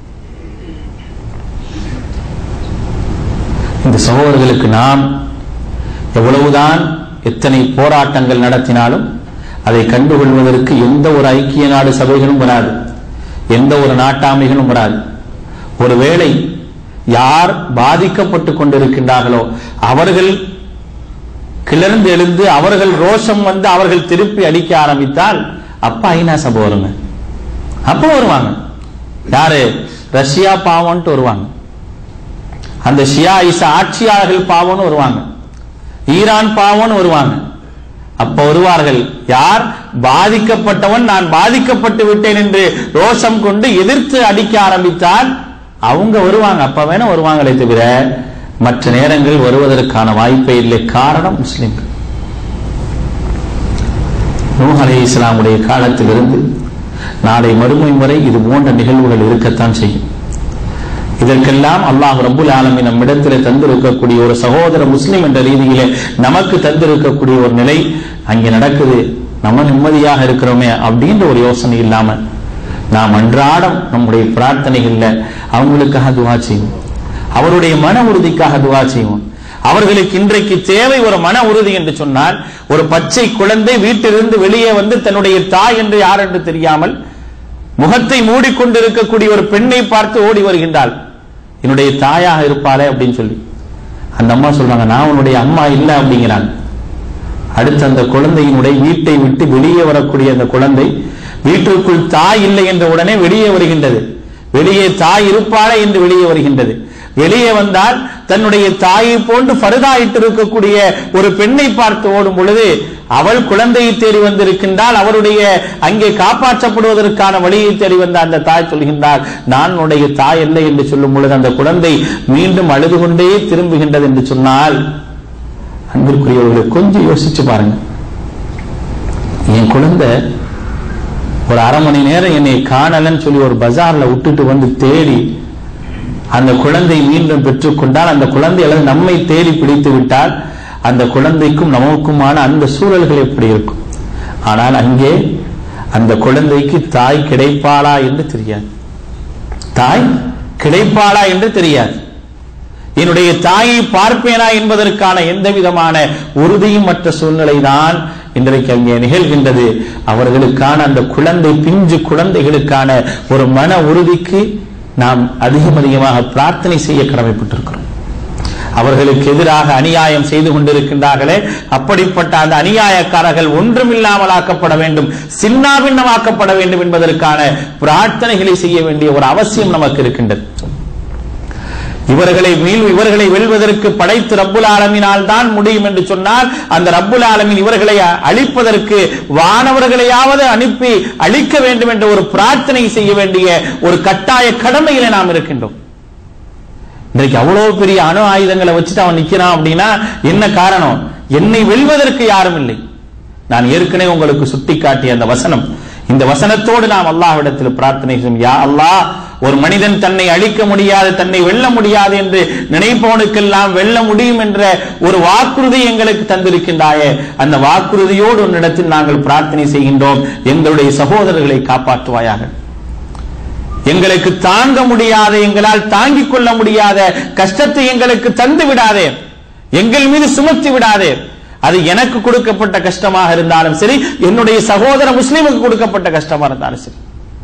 இந்த சகோதரர்களுக்கு நாம் எவ்வளவுதான் எத்தனை போராட்டங்கள் நடத்தினாலும் அதை கண்டுகொள்வதற்கு எந்த ஒரு ஐக்கிய நாடு சபைகளும் வராது எந்த ஒரு நாட்டாமைகளும் வராது ஒருவேளை யார் பாதிக்கப்பட்டு கொண்டிருக்கின்றார்களோ அவர்கள் கிளர்ந்து எழுந்து அவர்கள் ரோஷம் வந்து அவர்கள் திருப்பி அடிக்க ஆரம்பித்தால் அப்ப ஐநா சபை வருங்க அப்ப வருவாங்க யாரு ரஷ்யா பாவம்ட்டு வருவாங்க அந்த ஷியா இசா ஆட்சியாளர்கள் பாவம்னு வருவாங்க ஈரான் பாவம்னு வருவாங்க அப்ப வருவார்கள் யார் பாதிக்கப்பட்டவன் நான் பாதிக்கப்பட்டு விட்டேன் என்று ரோஷம் கொண்டு எதிர்த்து அடிக்க ஆரம்பித்தால் அவங்க வருவாங்க அப்ப வேணா வருவாங்களே தவிர மற்ற நேரங்கள் வருவதற்கான வாய்ப்பே இல்லை காரணம் முஸ்லிம்கள் நூஹ் அலை இஸ்லாமுடைய காலத்திலிருந்து நாளை மறுமை வரை இது போன்ற நிகழ்வுகள் இருக்கத்தான் செய்யும் இதற்கெல்லாம் அல்லாஹ் ரபுல் ஆலமி நம்மிடத்தில் தந்திருக்கக்கூடிய ஒரு சகோதர முஸ்லிம் என்ற ரீதியிலே நமக்கு தந்திருக்கக்கூடிய ஒரு நிலை அங்கே நடக்குது நம்ம நிம்மதியாக இருக்கிறோமே அப்படின்ற ஒரு யோசனை இல்லாம நாம் அன்றாடம் நம்முடைய பிரார்த்தனைகள்ல அவங்களுக்காக துவா செய்வோம் அவருடைய மன உறுதிக்காக துவா செய்வோம் அவர்களுக்கு இன்றைக்கு தேவை ஒரு மன உறுதி என்று சொன்னால் ஒரு பச்சை குழந்தை வீட்டிலிருந்து வெளியே வந்து தன்னுடைய தாய் என்று யார் என்று தெரியாமல் முகத்தை மூடிக்கொண்டிருக்கக்கூடிய ஒரு பெண்ணை பார்த்து ஓடி வருகின்றாள் என்னுடைய தாயாக இருப்பாளே அப்படின்னு சொல்லி அந்த அம்மா சொல்றாங்க நான் உன்னுடைய அம்மா இல்லை அப்படிங்கிறாங்க அடுத்து அந்த குழந்தையினுடைய வீட்டை விட்டு வெளியே வரக்கூடிய அந்த குழந்தை வீட்டிற்குள் தாய் இல்லை என்ற உடனே வெளியே வருகின்றது வெளியே தாய் இருப்பாளே என்று வெளியே வருகின்றது வெளியே வந்தால் தன்னுடைய தாயை போன்று பருதாயிட்டு இருக்கக்கூடிய ஒரு பெண்ணை பார்த்து ஓடும் பொழுது அவள் குழந்தையை தேடி வந்திருக்கின்றால் அவருடைய அங்கே காப்பாற்றப்படுவதற்கான வழியை தேடி வந்த அந்த தாய் சொல்கின்றார் நான் உன்னுடைய தாய் இல்லை என்று சொல்லும் பொழுது அந்த குழந்தை மீண்டும் அழுது கொண்டே திரும்புகின்றது என்று சொன்னால் அன்பிற்குரியவர்களை கொஞ்சம் யோசிச்சு பாருங்க என் குழந்தை ஒரு அரை மணி நேரம் என்னை காணலன்னு சொல்லி ஒரு பஜார்ல விட்டுட்டு வந்து தேடி அந்த குழந்தை மீண்டும் பெற்றுக்கொண்டால் அந்த குழந்தை அல்லது நம்மை தேடி பிடித்து விட்டால் அந்த குழந்தைக்கும் நமக்குமான அந்த சூழல்கள் எப்படி இருக்கும் ஆனால் அங்கே அந்த குழந்தைக்கு தாய் கிடைப்பாளா என்று தெரியாது தாய் கிடைப்பாளா என்று தெரியாது என்னுடைய தாயை பார்ப்பேனா என்பதற்கான எந்த விதமான உறுதியும் மற்ற சூழ்நிலை தான் இன்றைக்கு அங்கே நிகழ்கின்றது அவர்களுக்கான அந்த குழந்தை பிஞ்சு குழந்தைகளுக்கான ஒரு மன உறுதிக்கு நாம் அதிகம் அதிகமாக பிரார்த்தனை செய்ய கடமைப்பட்டிருக்கிறோம் அவர்களுக்கு எதிராக அநியாயம் செய்து கொண்டிருக்கின்றார்களே அப்படிப்பட்ட அந்த அநியாயக்காரர்கள் ஒன்றுமில்லாமல் ஆக்கப்பட வேண்டும் சின்னாபின்னமாக்கப்பட வேண்டும் என்பதற்கான பிரார்த்தனைகளை செய்ய வேண்டிய ஒரு அவசியம் நமக்கு இருக்கின்றது இவர்களை மீள் இவர்களை வெல்வதற்கு படைத்து ரப்புல் ஆலமினால் தான் முடியும் என்று சொன்னால் அந்த ரப்புல் ஆலமின் இவர்களை அழிப்பதற்கு வானவர்களையாவது அனுப்பி அழிக்க வேண்டும் என்ற ஒரு பிரார்த்தனை செய்ய வேண்டிய ஒரு கட்டாய கடமையில நாம் இருக்கின்றோம் இன்றைக்கு அவ்வளவு பெரிய அணு ஆயுதங்களை வச்சுட்டு அவன் நிக்கிறான் அப்படின்னா என்ன காரணம் என்னை வெல்வதற்கு யாரும் இல்லை நான் ஏற்கனவே உங்களுக்கு சுட்டிக்காட்டிய அந்த வசனம் இந்த வசனத்தோடு நாம் அல்லாஹ்விடத்தில் பிரார்த்தனை செய்யும் யா அல்லாஹ் ஒரு மனிதன் தன்னை அழிக்க முடியாது தன்னை வெல்ல முடியாது என்று நினைப்பவனுக்கெல்லாம் வெல்ல முடியும் என்ற ஒரு வாக்குறுதி எங்களுக்கு தந்திருக்கின்றாயே அந்த வாக்குறுதியோடு உன்னிடத்தில் நாங்கள் பிரார்த்தனை செய்கின்றோம் எங்களுடைய சகோதரர்களை காப்பாற்றுவாயாக எங்களுக்கு தாங்க முடியாத எங்களால் தாங்கிக் கொள்ள முடியாத கஷ்டத்தை எங்களுக்கு தந்து விடாதே எங்கள் மீது சுமத்தி விடாதே அது எனக்கு கொடுக்கப்பட்ட கஷ்டமாக இருந்தாலும் சரி என்னுடைய சகோதர முஸ்லிமுக்கு கொடுக்கப்பட்ட கஷ்டமா இருந்தாலும் சரி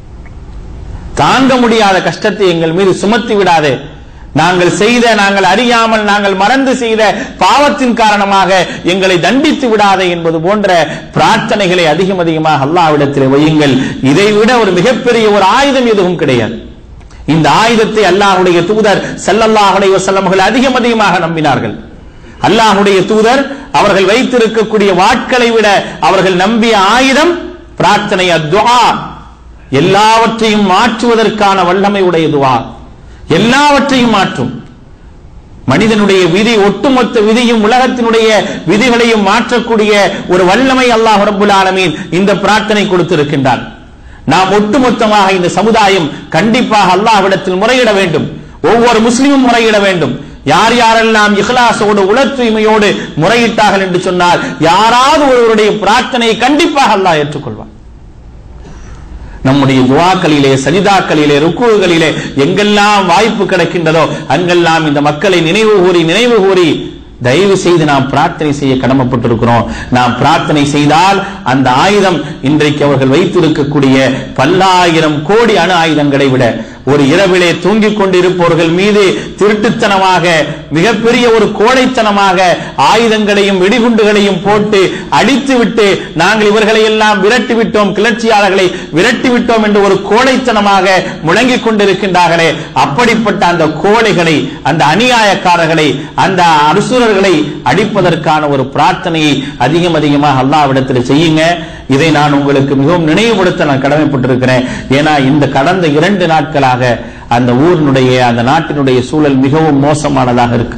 தாங்க முடியாத கஷ்டத்தை எங்கள் மீது சுமத்தி விடாதே நாங்கள் செய்த நாங்கள் அறியாமல் நாங்கள் மறந்து செய்த பாவத்தின் காரணமாக எங்களை தண்டித்து விடாதே என்பது போன்ற பிரார்த்தனைகளை அதிகம் அதிகமாக அல்லாவிடத்தில் வையுங்கள் இதை விட ஒரு மிகப்பெரிய ஒரு ஆயுதம் எதுவும் கிடையாது இந்த ஆயுதத்தை அல்லாஹுடைய தூதர் ஸல்லல்லாஹு அலைஹி வஸல்லம் அவர்கள் அதிகம் அதிகமாக நம்பினார்கள் அல்லாஹுடைய தூதர் அவர்கள் வைத்திருக்கக்கூடிய வாட்களை விட அவர்கள் நம்பிய ஆயுதம் பிரார்த்தனை அத்வா எல்லாவற்றையும் மாற்றுவதற்கான வல்லமை உடைய துவா எல்லாவற்றையும் மாற்றும் மனிதனுடைய விதி ஒட்டுமொத்த விதியும் உலகத்தினுடைய விதிகளையும் மாற்றக்கூடிய ஒரு வல்லமை அல்லாஹ் ரப்புல் ஆலமீன் இந்த பிரார்த்தனை கொடுத்திருக்கின்றான் நாம் ஒட்டுமொத்தமாக இந்த சமுதாயம் கண்டிப்பாக அல்லாஹ்விடத்தில் முறையிட வேண்டும் ஒவ்வொரு முஸ்லிமும் முறையிட வேண்டும் யார் யாரெல்லாம் இஹ்லாசோடு உள தூய்மையோடு முறையிட்டார்கள் என்று சொன்னால் யாராவது ஒருவருடைய பிரார்த்தனையை கண்டிப்பாக அல்லாஹ் ஏற்றுக்கொள்வான் நம்முடைய துவாக்களிலே சஜிதாக்களிலே ருக்குகளிலே எங்கெல்லாம் வாய்ப்பு கிடைக்கின்றதோ அங்கெல்லாம் இந்த மக்களை நினைவு கூறி நினைவு கூறி தயவு செய்து நாம் பிரார்த்தனை செய்ய கடமைப்பட்டிருக்கிறோம் நாம் பிரார்த்தனை செய்தால் அந்த ஆயுதம் இன்றைக்கு அவர்கள் வைத்திருக்கக்கூடிய பல்லாயிரம் கோடி அணு ஆயுதங்களை விட ஒரு இரவிலே தூங்கிக் கொண்டிருப்பவர்கள் மீது திருட்டுத்தனமாக மிகப்பெரிய ஒரு கோழைத்தனமாக ஆயுதங்களையும் வெடிகுண்டுகளையும் போட்டு அடித்து விட்டு நாங்கள் இவர்களை எல்லாம் விரட்டி விட்டோம் கிளர்ச்சியாளர்களை விரட்டி விட்டோம் என்று ஒரு கோழைத்தனமாக முழங்கிக் கொண்டிருக்கின்றார்களே அப்படிப்பட்ட அந்த கோழைகளை அந்த அநியாயக்காரர்களை அந்த அசுரர்களை அடிப்பதற்கான ஒரு பிரார்த்தனையை அதிகம் அதிகமாக அல்லாவிடத்தில் செய்யுங்க இதை நான் உங்களுக்கு மிகவும் நினைவுபடுத்த நான் கடமைப்பட்டிருக்கிறேன் ஏன்னா இந்த கடந்த இரண்டு நாட்களாக அந்த ஊரினுடைய அந்த நாட்டினுடைய சூழல் மிகவும் மோசமானதாக இருக்கு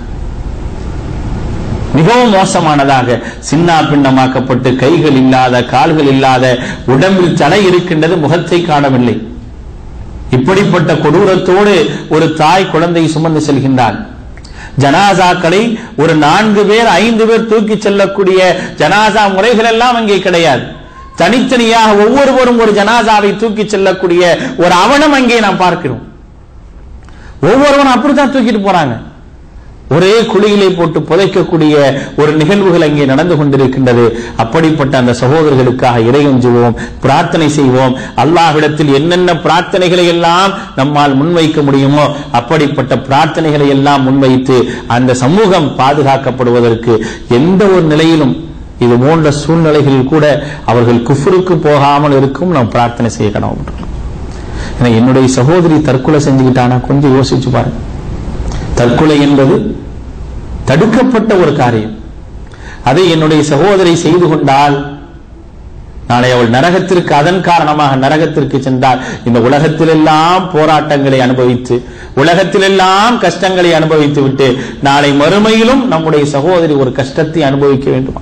மிகவும் மோசமானதாக சின்ன பின்னமாக்கப்பட்டு கைகள் இல்லாத கால்கள் இல்லாத உடம்பில் தலை இருக்கின்றது முகத்தை காணவில்லை இப்படிப்பட்ட கொடூரத்தோடு ஒரு தாய் குழந்தை சுமந்து செல்கின்றாள் ஜனாசாக்களை ஒரு நான்கு பேர் ஐந்து பேர் தூக்கி செல்லக்கூடிய ஜனாசா முறைகள் எல்லாம் அங்கே கிடையாது தனித்தனியாக ஒவ்வொருவரும் ஒரு ஜனாசாவை தூக்கி செல்லக்கூடிய ஒரு அவலம் அங்கே நாம் பார்க்கிறோம் ஒவ்வொருவரும் அப்படித்தான் தூக்கிட்டு போறாங்க ஒரே குழியிலே போட்டு புதைக்கக்கூடிய ஒரு நிகழ்வுகள் அங்கே நடந்து கொண்டிருக்கின்றது அப்படிப்பட்ட அந்த சகோதரர்களுக்காக இறையஞ்சுவோம் பிரார்த்தனை செய்வோம் அல்லாஹ்விடத்தில் என்னென்ன பிரார்த்தனைகளை எல்லாம் நம்மால் முன்வைக்க முடியுமோ அப்படிப்பட்ட பிரார்த்தனைகளை எல்லாம் முன்வைத்து அந்த சமூகம் பாதுகாக்கப்படுவதற்கு எந்த ஒரு நிலையிலும் இது போன்ற சூழ்நிலைகளில் கூட அவர்கள் குஃபருக்கு போகாமல் இருக்கும் நாம் பிரார்த்தனை செய்ய கடமைப்பட்டிருக்கோம் ஏன்னா என்னுடைய சகோதரி தற்கொலை செஞ்சுக்கிட்டானா கொஞ்சம் யோசிச்சு பாருங்க தற்கொலை என்பது தடுக்கப்பட்ட ஒரு காரியம் அதை என்னுடைய சகோதரி செய்து கொண்டால் நாளை அவள் நரகத்திற்கு அதன் காரணமாக நரகத்திற்கு சென்றால் இந்த உலகத்திலெல்லாம் போராட்டங்களை அனுபவித்து உலகத்திலெல்லாம் கஷ்டங்களை அனுபவித்து விட்டு நாளை மறுமையிலும் நம்முடைய சகோதரி ஒரு கஷ்டத்தை அனுபவிக்க வேண்டுமா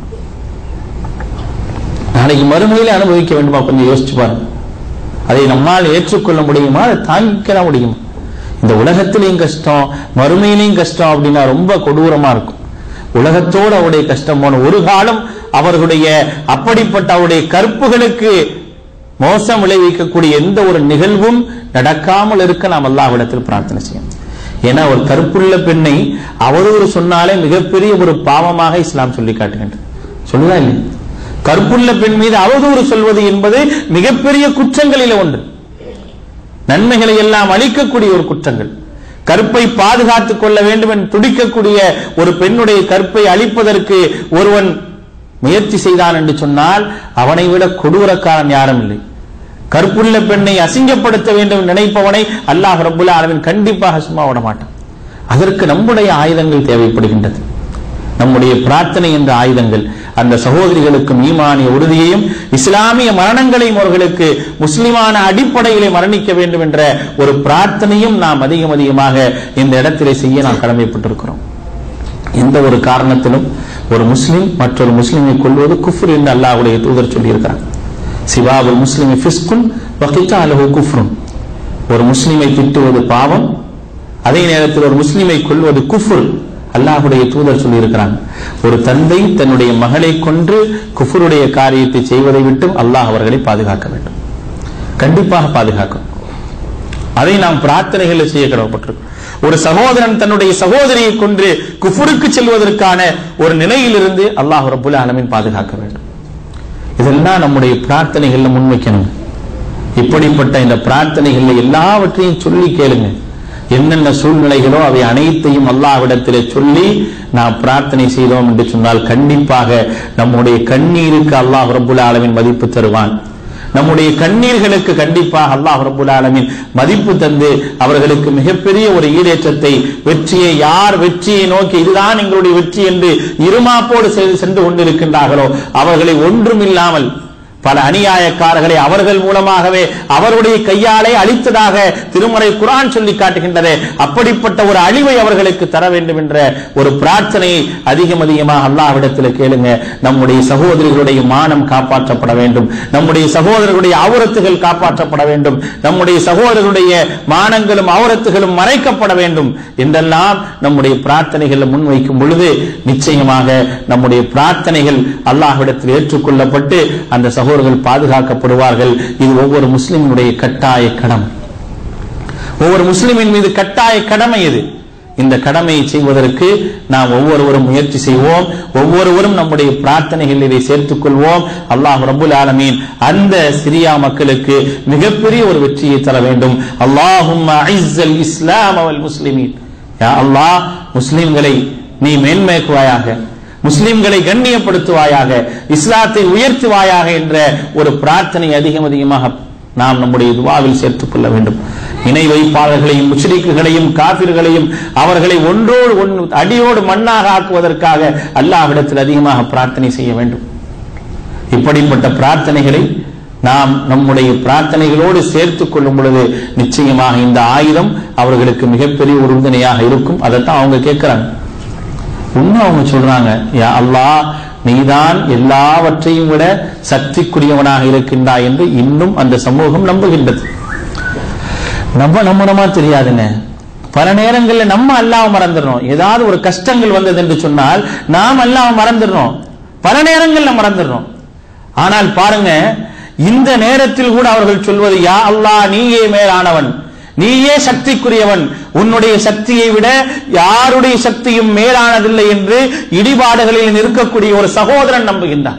நாளைக்கு மறுமையில அனுபவிக்க வேண்டுமா கொஞ்சம் யோசிச்சு பாருங்க அதை நம்மால் ஏற்றுக்கொள்ள முடியுமா அதை தாங்கிக்க முடியுமா இந்த உலகத்திலையும் கஷ்டம் மறுமையிலையும் கஷ்டம் அப்படின்னா ரொம்ப கொடூரமா இருக்கும் உலகத்தோடு அவருடைய கஷ்டம் போன ஒரு காலம் அவர்களுடைய அப்படிப்பட்ட அவருடைய கற்புகளுக்கு மோசம் விளைவிக்கக்கூடிய எந்த ஒரு நிகழ்வும் நடக்காமல் இருக்க நாம் அல்லாஹ்விடத்தில் பிரார்த்தனை செய்யணும் ஏன்னா ஒரு கற்புள்ள பெண்ணை அவதூறு சொன்னாலே மிகப்பெரிய ஒரு பாவமாக இஸ்லாம் சொல்லி காட்டுகின்றது சொல்லுதா இல்லை கற்புள்ள பெண் மீது அவதூறு சொல்வது என்பது மிகப்பெரிய குற்றங்களில் ஒன்று நன்மைகளை எல்லாம் அளிக்கக்கூடிய ஒரு குற்றங்கள் கற்பை பாதுகாத்துக் கொள்ள வேண்டும் என்று துடிக்கக்கூடிய ஒரு பெண்ணுடைய கற்பை அழிப்பதற்கு ஒருவன் முயற்சி செய்தான் என்று சொன்னால் அவனை விட கொடூரக்காரன் யாரும் இல்லை கற்புள்ள பெண்ணை அசிங்கப்படுத்த வேண்டும் நினைப்பவனை அல்லாஹ் ரப்புல் ஆலமீன் கண்டிப்பாக சும்மா விட மாட்டான் அதற்கு நம்முடைய ஆயுதங்கள் தேவைப்படுகின்றது நம்முடைய பிரார்த்தனை என்ற ஆயுதங்கள் அந்த சகோதரிகளுக்கும் ஈமானிய உறுதியையும் இஸ்லாமிய மரணங்களையும் அவர்களுக்கு முஸ்லிமான அடிப்படையிலே மரணிக்க வேண்டும் என்ற ஒரு பிரார்த்தனையும் நாம் அதிகம் அதிகமாக இந்த இடத்திலே செய்ய நாம் கடமைப்பட்டிருக்கிறோம் எந்த ஒரு காரணத்திலும் ஒரு முஸ்லிம் மற்றொரு முஸ்லிமை கொள்வது குஃப்ர் என்று அல்லாஹ்வுடைய தூதர் சொல்லியிருக்கிறார் சிவாபுல் முஸ்லிமை ஃபிஸ்குன் வகித்தா அலஹு குஃப்ரும் ஒரு முஸ்லிமை திட்டுவது பாவம் அதே நேரத்தில் ஒரு முஸ்லிமை கொள்வது குஃபுர் அல்லாஹுடைய தூதர் சொல்லியிருக்கிறாங்க ஒரு தந்தை தன்னுடைய மகளை கொன்று குஃபருடைய காரியத்தை செய்வதை விட்டும் அல்லாஹ் அவர்களை பாதுகாக்க வேண்டும் கண்டிப்பாக பாதுகாக்கும் அதை நாம் பிரார்த்தனைகளை செய்ய கடமைப்பட்டிருக்கிறோம் ஒரு சகோதரன் தன்னுடைய சகோதரியை கொன்று குஃபுருக்கு செல்வதற்கான ஒரு நிலையிலிருந்து அல்லாஹ் ரபுல் ஆலமீன் பாதுகாக்க வேண்டும் இதெல்லாம் நம்முடைய பிரார்த்தனைகள்ல முன்வைக்கணும் இப்படிப்பட்ட இந்த பிரார்த்தனைகள்ல எல்லாவற்றையும் சொல்லி கேளுங்க என்னென்ன சூழ்நிலைகளோ அவை அனைத்தையும் அல்லாஹ்விடத்திலே சொல்லி நாம் பிரார்த்தனை செய்தோம் என்று சொன்னால் கண்டிப்பாக நம்முடைய கண்ணீருக்கு அல்லாஹ் ரபுல் ஆலமின் மதிப்பு தருவான் நம்முடைய கண்ணீர்களுக்கு கண்டிப்பாக அல்லாஹ் ரபுல் ஆலமின் மதிப்பு தந்து அவர்களுக்கு மிகப்பெரிய ஒரு ஈடேற்றத்தை வெற்றியை யார் வெற்றியை நோக்கி இதுதான் எங்களுடைய வெற்றி என்று இருமாப்போடு செ- சென்று கொண்டிருக்கின்றார்களோ அவர்களை ஒன்றுமில்லாமல் பல அநியாயக்காரர்களை அவர்கள் மூலமாகவே அவருடைய கையாலே அழித்ததாக திருமறை குரான் சொல்லி காட்டுகின்றது அப்படிப்பட்ட ஒரு அழிவை அவர்களுக்கு தர வேண்டும் என்ற ஒரு பிரார்த்தனையை அதிகம் அதிகமாக அல்லாஹ்விடத்தில் கேளுங்க நம்முடைய சகோதரிகளுடைய மானம் காப்பாற்றப்பட வேண்டும் நம்முடைய சகோதரர்களுடைய அவரத்துகள் காப்பாற்றப்பட வேண்டும் நம்முடைய சகோதரர்களுடைய மானங்களும் அவரத்துகளும் மறைக்கப்பட வேண்டும் என்றெல்லாம் நம்முடைய பிரார்த்தனைகளை முன்வைக்கும் பொழுது நிச்சயமாக நம்முடைய பிரார்த்தனைகள் அல்லாஹ்விடத்தில் ஏற்றுக்கொள்ளப்பட்டு அந்த சகோதரர்கள் பாதுகாக்கப்படுவார்கள் இது ஒவ்வொரு முஸ்லிமினுடைய கட்டாய கடமை ஒவ்வொரு முஸ்லிமின் மீது கட்டாய கடமை இது இந்த கடமையை செய்வதற்கு நாம் ஒவ்வொருவரும் முயற்சி செய்வோம் ஒவ்வொருவரும் நம்முடைய பிரார்த்தனைகளில் இதை சேர்த்துக் கொள்வோம் அல்லாஹ் ரபுல் ஆலமீன் அந்த சிரியா மக்களுக்கு மிகப்பெரிய ஒரு வெற்றியை தர வேண்டும் அல்லாஹும் இஸ்லாம் அவல் முஸ்லிமீன் யா அல்லாஹ் முஸ்லிம்களை நீ மேன்மைக்குவாயாக முஸ்லிம்களை கண்ணியப்படுத்துவாயாக இஸ்லாத்தை உயர்த்துவாயாக என்ற ஒரு பிரார்த்தனை அதிகம் அதிகமாக நாம் நம்முடைய துவாவில் சேர்த்துக் கொள்ள வேண்டும் இணை வைப்பாளர்களையும் முஷ்ரிக்குகளையும் காபிர்களையும் அவர்களை ஒன்றோடு ஒன்று அடியோடு மண்ணாக ஆக்குவதற்காக அல்லாஹ்விடத்தில் அதிகமாக பிரார்த்தனை செய்ய வேண்டும் இப்படிப்பட்ட பிரார்த்தனைகளை நாம் நம்முடைய பிரார்த்தனைகளோடு சேர்த்துக் கொள்ளும் பொழுது நிச்சயமாக இந்த ஆயுதம் அவர்களுக்கு மிகப்பெரிய ஒரு உறுதுணையாக இருக்கும் அதைத்தான் அவங்க கேட்கிறாங்க உண்மை அவங்க சொல்றாங்க யா அல்லாஹ் நீதான் எல்லாவற்றையும் விட சக்திக்குரியவனாக இருக்கின்றாய் என்று இன்னும் அந்த சமூகம் நம்புகின்றது நம்ம நம்பணுமா தெரியாதுங்க பல நேரங்களில் நம்ம அல்லாஹ் மறந்துடுறோம் ஏதாவது ஒரு கஷ்டங்கள் வந்தது என்று சொன்னால் நாம் அல்லாஹ் மறந்துடுறோம் பல நேரங்கள்ல மறந்துடுறோம் ஆனால் பாருங்க இந்த நேரத்தில் கூட அவர்கள் சொல்வது யா அல்லாஹ் நீயே மேலானவன் நீயே சக்திக்குரியவன் உன்னுடைய சக்தியை விட யாருடைய சக்தியும் மேலானதில்லை என்று இடிபாடுகளில் இருக்கக்கூடிய ஒரு சகோதரன் நம்புகின்றான்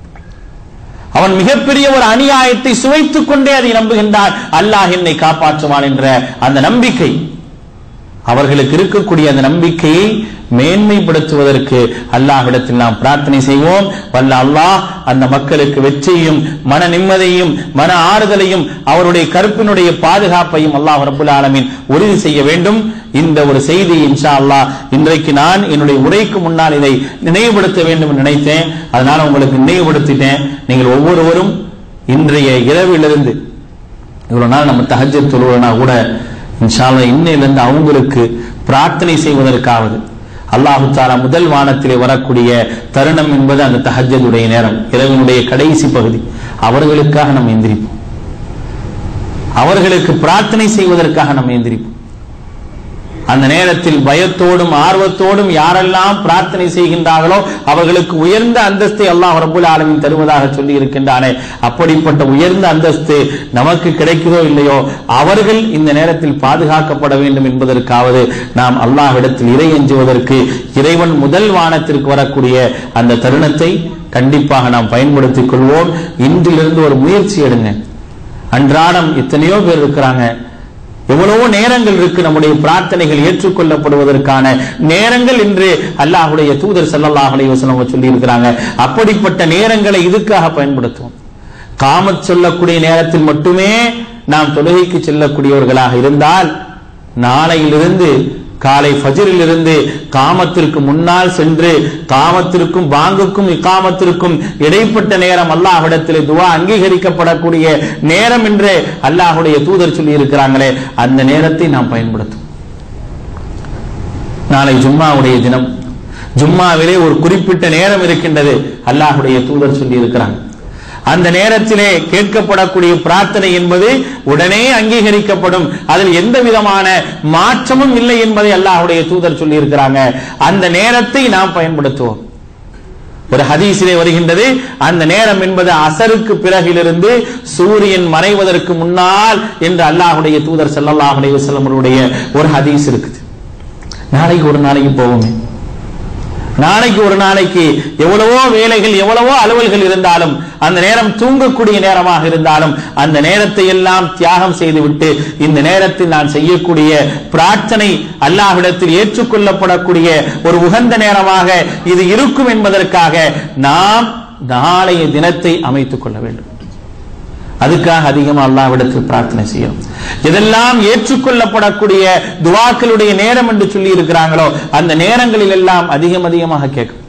அவன் மிகப்பெரிய ஒரு அநியாயத்தை சுவைத்துக் கொண்டே அதை நம்புகின்றான் அல்லாஹ் என்னை காப்பாற்றுவான் என்ற அந்த நம்பிக்கை அவர்களுக்கு இருக்கக்கூடிய அந்த நம்பிக்கையை மேன்மைப்படுத்துவதற்கு அல்லாஹ்விடத்தில் நாம் பிரார்த்தனை செய்வோம் வல்ல அல்லாஹ் அந்த மக்களுக்கு வெற்றியும் மன நிம்மதியும் மன ஆறுதலையும் அவருடைய கருப்பினுடைய பாதுகாப்பையும் அல்லாஹ் ரபுல் ஆலமீன் உறுதி செய்ய வேண்டும் இந்த ஒரு செய்தி இன்ஷா அல்லாஹ் இன்றைக்கு நான் என்னுடைய உரைக்கு முன்னால் இதை நினைவுபடுத்த வேண்டும் என்று நினைத்தேன் அதனால உங்களுக்கு நினைவுபடுத்திட்டேன் நீங்கள் ஒவ்வொருவரும் இன்றைய இரவிலிருந்து இவ்வளவு நாள் நம்ம தஹஜ்ஜத் தொழுவனா கூட இன்ஷால்லா இன்னையிலிருந்து அவங்களுக்கு பிரார்த்தனை செய்வதற்காவது அல்லாஹு தாலா முதல் வானத்திலே வரக்கூடிய தருணம் என்பது அந்த தஹஜ்ஜதுடைய நேரம் இரவினுடைய கடைசி பகுதி அவர்களுக்காக நம்ம எந்திரிப்போம் அவர்களுக்கு பிரார்த்தனை செய்வதற்காக நம்ம எந்திரிப்போம் அந்த நேரத்தில் பயத்தோடும் ஆர்வத்தோடும் யாரெல்லாம் பிரார்த்தனை செய்கின்றார்களோ அவர்களுக்கு உயர்ந்த அந்தஸ்தை அல்லாஹ் ரபுல் ஆலமின் தருவதாக சொல்லி இருக்கின்றானே அப்படிப்பட்ட உயர்ந்த அந்தஸ்து நமக்கு கிடைக்குதோ இல்லையோ அவர்கள் இந்த நேரத்தில் பாதுகாக்கப்பட வேண்டும் என்பதற்காவது நாம் அல்லாஹ்விடத்தில் இறை எஞ்சுவதற்கு இறைவன் முதல் வானத்திற்கு வரக்கூடிய அந்த தருணத்தை கண்டிப்பாக நாம் பயன்படுத்திக் கொள்வோம் இன்றிலிருந்து ஒரு முயற்சி எடுங்க அன்றாடம் எத்தனையோ பேர் இருக்கிறாங்க எவ்வளவோ நேரங்கள் இருக்கு நம்முடைய பிரார்த்தனைகள் ஏற்றுக்கொள்ளப்படுவதற்கான நேரங்கள் என்று அல்லாஹுடைய தூதர் ஸல்லல்லாஹு அலைஹி வஸல்லம் சொல்லி இருக்கிறாங்க அப்படிப்பட்ட நேரங்களை இதுக்காக பயன்படுத்துவோம் காமத் சொல்லக்கூடிய நேரத்தில் மட்டுமே நாம் தொழுகைக்கு செல்லக்கூடியவர்களாக இருந்தால் நாளையிலிருந்து காலை ஃபஜரில் இருந்து காமத்திற்கு முன்னால் சென்று காமத்திற்கும் பாங்குக்கும் இக்காமத்திற்கும் இடைப்பட்ட நேரம் அல்லாஹ்விடத்தில் துவா அங்கீகரிக்கப்படக்கூடிய நேரம் என்று அல்லாஹுடைய தூதர் சொல்லி இருக்கிறாங்களே அந்த நேரத்தை நாம் பயன்படுத்தும் நாளை ஜும்மாவுடைய தினம் ஜும்மாவிலே ஒரு குறிப்பிட்ட நேரம் இருக்கின்றது அல்லாஹுடைய தூதர் சொல்லி இருக்கிறாங்க அந்த நேரத்திலே கேட்கப்படக்கூடிய பிரார்த்தனை என்பது உடனே அங்கீகரிக்கப்படும் அதில் எந்த விதமான மாற்றமும் இல்லை என்பதை அல்லாஹுடைய தூதர் சொல்லி இருக்கிறாங்க அந்த நேரத்தை நாம் பயன்படுத்துவோம் ஒரு ஹதீஸிலே வருகின்றது அந்த நேரம் என்பது அசருக்கு பிறகிலிருந்து சூரியன் மறைவதற்கு முன்னால் என்று அல்லாஹுடைய தூதர் ஸல்லல்லாஹு அலைஹி வஸல்லம் அவருடைய ஒரு ஹதீஸ் இருக்குது நாளைக்கு ஒரு நாளைக்கு போவோமே நாளைக்கு ஒரு நாளைக்கு எவ்வளவோ வேலைகள் எவ்வளவோ அலுவல்கள் இருந்தாலும் அந்த நேரம் தூங்கக்கூடிய நேரமாக இருந்தாலும் அந்த நேரத்தை எல்லாம் தியாகம் செய்துவிட்டு இந்த நேரத்தில் நான் செய்யக்கூடிய பிரார்த்தனை அல்லாஹ்விடத்தில் ஏற்றுக்கொள்ளப்படக்கூடிய ஒரு உகந்த நேரமாக இது இருக்கும் என்பதற்காக நாம் நாளைய தினத்தை அமைத்துக் கொள்ள வேண்டும் அதுக்காக அதிகமா அல்லாவிடத்தில் பிரார்த்தனை செய்யும் எதெல்லாம் ஏற்றுக்கொள்ளப்படக்கூடிய துவாக்களுடைய நேரம் என்று சொல்லி இருக்கிறாங்களோ அந்த நேரங்களில் எல்லாம் அதிகம் அதிகமாக கேட்கும்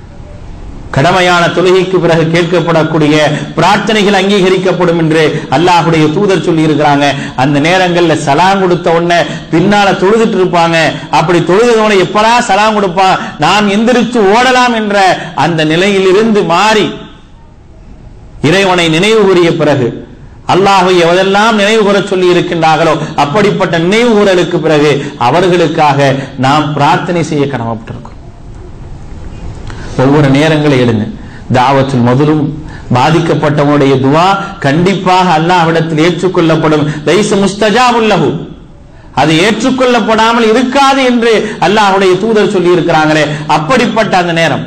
கடமையான தொழுகைக்கு பிறகு கேட்கப்படக்கூடிய பிரார்த்தனைகள் அங்கீகரிக்கப்படும் என்று அல்லாஹுடைய தூதர் சொல்லி இருக்கிறாங்க அந்த நேரங்கள்ல சலாம் கொடுத்த உடனே பின்னால தொழுதுட்டு இருப்பாங்க அப்படி தொழுதவனை எப்படா சலாம் கொடுப்பான் நாம் எந்திரிச்சு ஓடலாம் என்ற அந்த நிலையிலிருந்து மாறி இறைவனை நினைவு கூறிய பிறகு அல்லாஹை எவதெல்லாம் நினைவு கூற சொல்லி இருக்கின்றார்களோ அப்படிப்பட்ட நினைவு கூறலுக்கு பிறகு அவர்களுக்காக நாம் பிரார்த்தனை செய்ய கடமைப்பட்டிருக்கிறோம் ஒவ்வொரு நேரங்களை எடுங்க தாவத்தில் முதலும் பாதிக்கப்பட்டவனுடைய துவா கண்டிப்பாக அல்லாஹ்விடத்தில் ஏற்றுக்கொள்ளப்படும் லைச முஸ்தஜாபுல்லஹு அது ஏற்றுக்கொள்ளப்படாமல் இருக்காது என்று அல்லாஹ்வுடைய தூதர் சொல்லி இருக்கிறாங்களே அப்படிப்பட்ட அந்த நேரம்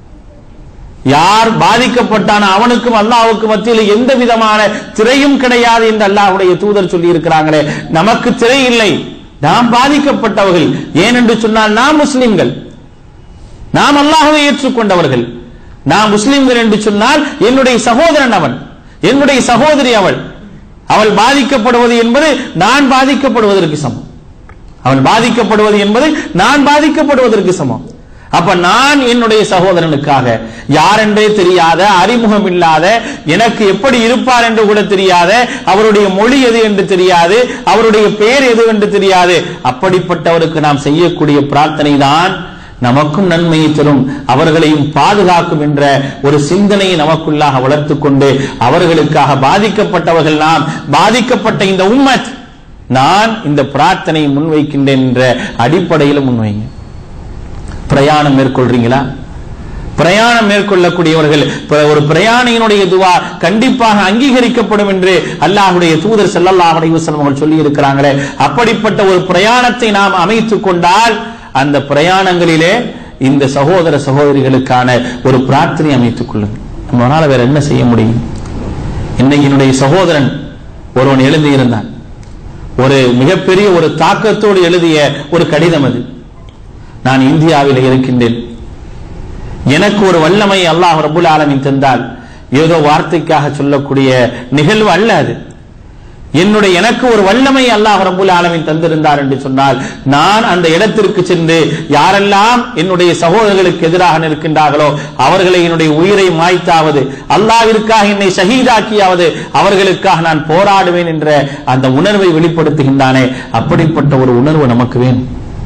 யார் பாதிக்கப்பட்டான அவனுக்கும் அல்லாஹ்வுக்கு மத்தியில் எந்த விதமான திரையும் கிடையாது என்று அல்லாஹ்வுடைய தூதர் சொல்லி இருக்கிறாங்களே நமக்கு திரை இல்லை நாம் பாதிக்கப்பட்டவர்கள் ஏனென்று சொன்னால் நாம் முஸ்லிம்கள் நாம் அல்லாஹ்வை ஏற்றுக்கொண்டவர்கள் நாம் முஸ்லிம்கள் என்று சொன்னால் என்னுடைய சகோதரன் அவன் என்னுடைய சகோதரி அவள் அவள் பாதிக்கப்படுவது என்பது நான் பாதிக்கப்படுவதற்கு சமம் அவன் பாதிக்கப்படுவது என்பது நான் பாதிக்கப்படுவதற்கு சமம் அப்ப நான் என்னுடைய சகோதரனுக்காக யார் என்றே தெரியாத அறிமுகம் இல்லாத எனக்கு எப்படி இருப்பார் என்று கூட தெரியாத அவருடைய மொழி எது என்று தெரியாது அவருடைய பெயர் எது என்று தெரியாது அப்படிப்பட்டவருக்கு நாம் செய்யக்கூடிய பிரார்த்தனை தான் நமக்கும் நன்மையை தரும் அவர்களையும் பாதுகாக்கும் என்ற ஒரு சிந்தனையை நமக்குள்ளாக வளர்த்துக் கொண்டு அவர்களுக்காக பாதிக்கப்பட்டவர்கள் நாம் பாதிக்கப்பட்ட இந்த உம்மத் நான் இந்த பிரார்த்தனையை முன்வைக்கின்றேன் என்ற அடிப்படையில் முன்வைங்க பிரயாணம் மேற்கொள்றீங்களா பிரயாணம் மேற்கொள்ளக்கூடியவர்கள் இப்ப ஒரு பிரயாணியினுடைய துவா கண்டிப்பாக அங்கீகரிக்கப்படும் என்று அல்லாஹுடைய தூதர் ஸல்லல்லாஹு அலைஹி வஸல்லம் அவர்கள் சொல்லி இருக்கிறாங்களே அப்படிப்பட்ட ஒரு பிரயாணத்தை நாம் அமைத்துக் கொண்டால் அந்த பிரயாணங்களிலே இந்த சகோதர சகோதரிகளுக்கான ஒரு பிரார்த்தனை அமைத்துக் கொள்ளுங்கள் நம்மளால வேற என்ன செய்ய முடியும் இன்னைக்கு என்னுடைய சகோதரன் ஒருவன் எழுந்திருந்தான் ஒரு மிகப்பெரிய ஒரு தாக்கத்தோடு எழுதிய ஒரு கடிதம் அது நான் இந்தியாவில் இருக்கின்றேன் எனக்கு ஒரு வல்லமை அல்லாஹ் ரபுல் ஆலமின் தந்தால் ஏதோ வார்த்தைக்காக சொல்லக்கூடிய நிகழ்வு அல்ல அது என்னுடைய எனக்கு ஒரு வல்லமை அல்லாஹ் ரபுல் ஆலமின் தந்திருந்தார் என்று சொன்னால் நான் அந்த இடத்திற்கு சென்று யாரெல்லாம் என்னுடைய சகோதரர்களுக்கு எதிராக நிற்கின்றார்களோ அவர்களை என்னுடைய உயிரை மாய்த்தாவது அல்லாவிற்காக என்னை ஷஹீதாக்கியாவது அவர்களுக்காக நான் போராடுவேன் என்ற அந்த உணர்வை வெளிப்படுத்துகின்றானே அப்படிப்பட்ட ஒரு உணர்வு நமக்கு வேணும்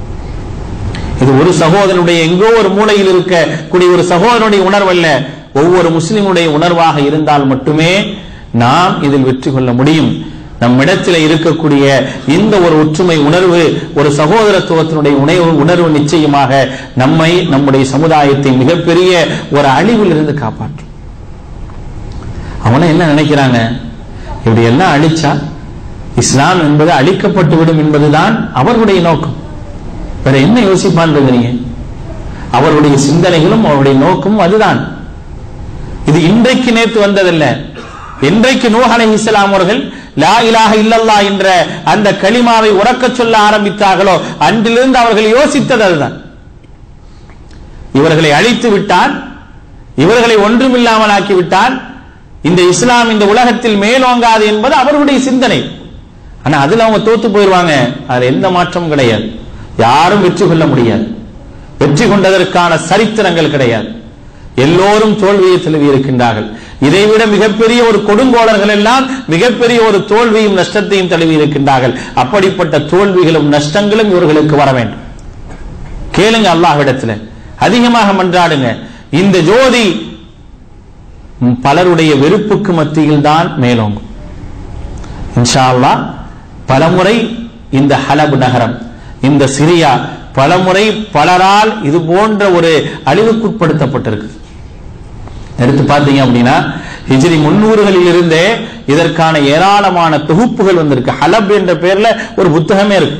இது ஒரு சகோதரனுடைய எங்கோ ஒரு மூலையில் இருக்கக்கூடிய ஒரு சகோதரனுடைய உணர்வல்ல ஒவ்வொரு முஸ்லிமுடைய உணர்வாக இருந்தால் மட்டுமே நாம் இதில் வெற்றி கொள்ள முடியும் நம்மிடத்தில் இருக்கக்கூடிய இந்த ஒரு ஒற்றுமை உணர்வு ஒரு சகோதரத்துவத்தினுடைய உணர்வு உணர்வு நிச்சயமாக நம்மை நம்முடைய சமுதாயத்தை மிகப்பெரிய ஒரு அழிவில் இருந்து காப்பாற்றும் அவன என்ன நினைக்கிறாங்க இப்படி எல்லாம் அழிச்சா இஸ்லாம் என்பது அழிக்கப்பட்டு விடும் என்பதுதான் அவர்களுடைய நோக்கம் வேற என்ன யோசிப்பான் இருக்கிறீங்க அவருடைய சிந்தனைகளும் அவருடைய நோக்கமும் அதுதான் இது இன்றைக்கு நேற்று வந்ததல்ல இன்றைக்கு நூஹ் அலைஹிஸ்ஸலாம் அவர்கள் லா இலாஹ இல்லல்லா என்ற அந்த களிமாவை உறக்கச் சொல்ல ஆரம்பித்தார்களோ அன்றிலிருந்து அவர்கள் யோசித்தது அதுதான் இவர்களை அழித்து விட்டால் இவர்களை ஒன்றுமில்லாமல் ஆக்கிவிட்டால் இந்த இஸ்லாம் இந்த உலகத்தில் மேலோங்காது என்பது அவர்களுடைய சிந்தனை ஆனா அதுல அவங்க தோத்து போயிருவாங்க அதுல எந்த மாற்றமும் கிடையாது யாரும் வெற்றி கொள்ள முடியாது வெற்றி கொண்டதற்கான சரித்திரங்கள் கிடையாது எல்லோரும் தோல்வியை தழுவி இருக்கின்றார்கள் இதைவிட மிகப்பெரிய ஒரு கொடுங்கோளர்கள் எல்லாம் மிகப்பெரிய ஒரு தோல்வியும் நஷ்டத்தையும் தழுவி இருக்கின்றார்கள் அப்படிப்பட்ட தோல்விகளும் நஷ்டங்களும் இவர்களுக்கு வர வேண்டும் கேளுங்க அல்லாஹ்விடத்துல அதிகமாக மன்றாடுங்க இந்த ஜோதி பலருடைய வெறுப்புக்கு மத்தியில் தான் மேலோங்கும் இன்ஷா அல்லாஹ் பலமுறை இந்த ஹலப் நகரம் இந்த சிரியா பலமுறை பலரால் இது போன்ற ஒரு அழிவுக்குட்படுத்தப்பட்டிருக்கு எடுத்து பார்த்தீங்க அப்படின்னா ஹிஜ்ரி முன்னூறுகளில் இருந்தே இதற்கான ஏராளமான தொகுப்புகள் வந்திருக்கு ஹலப் என்ற பெயர்ல ஒரு புத்தகமே இருக்கு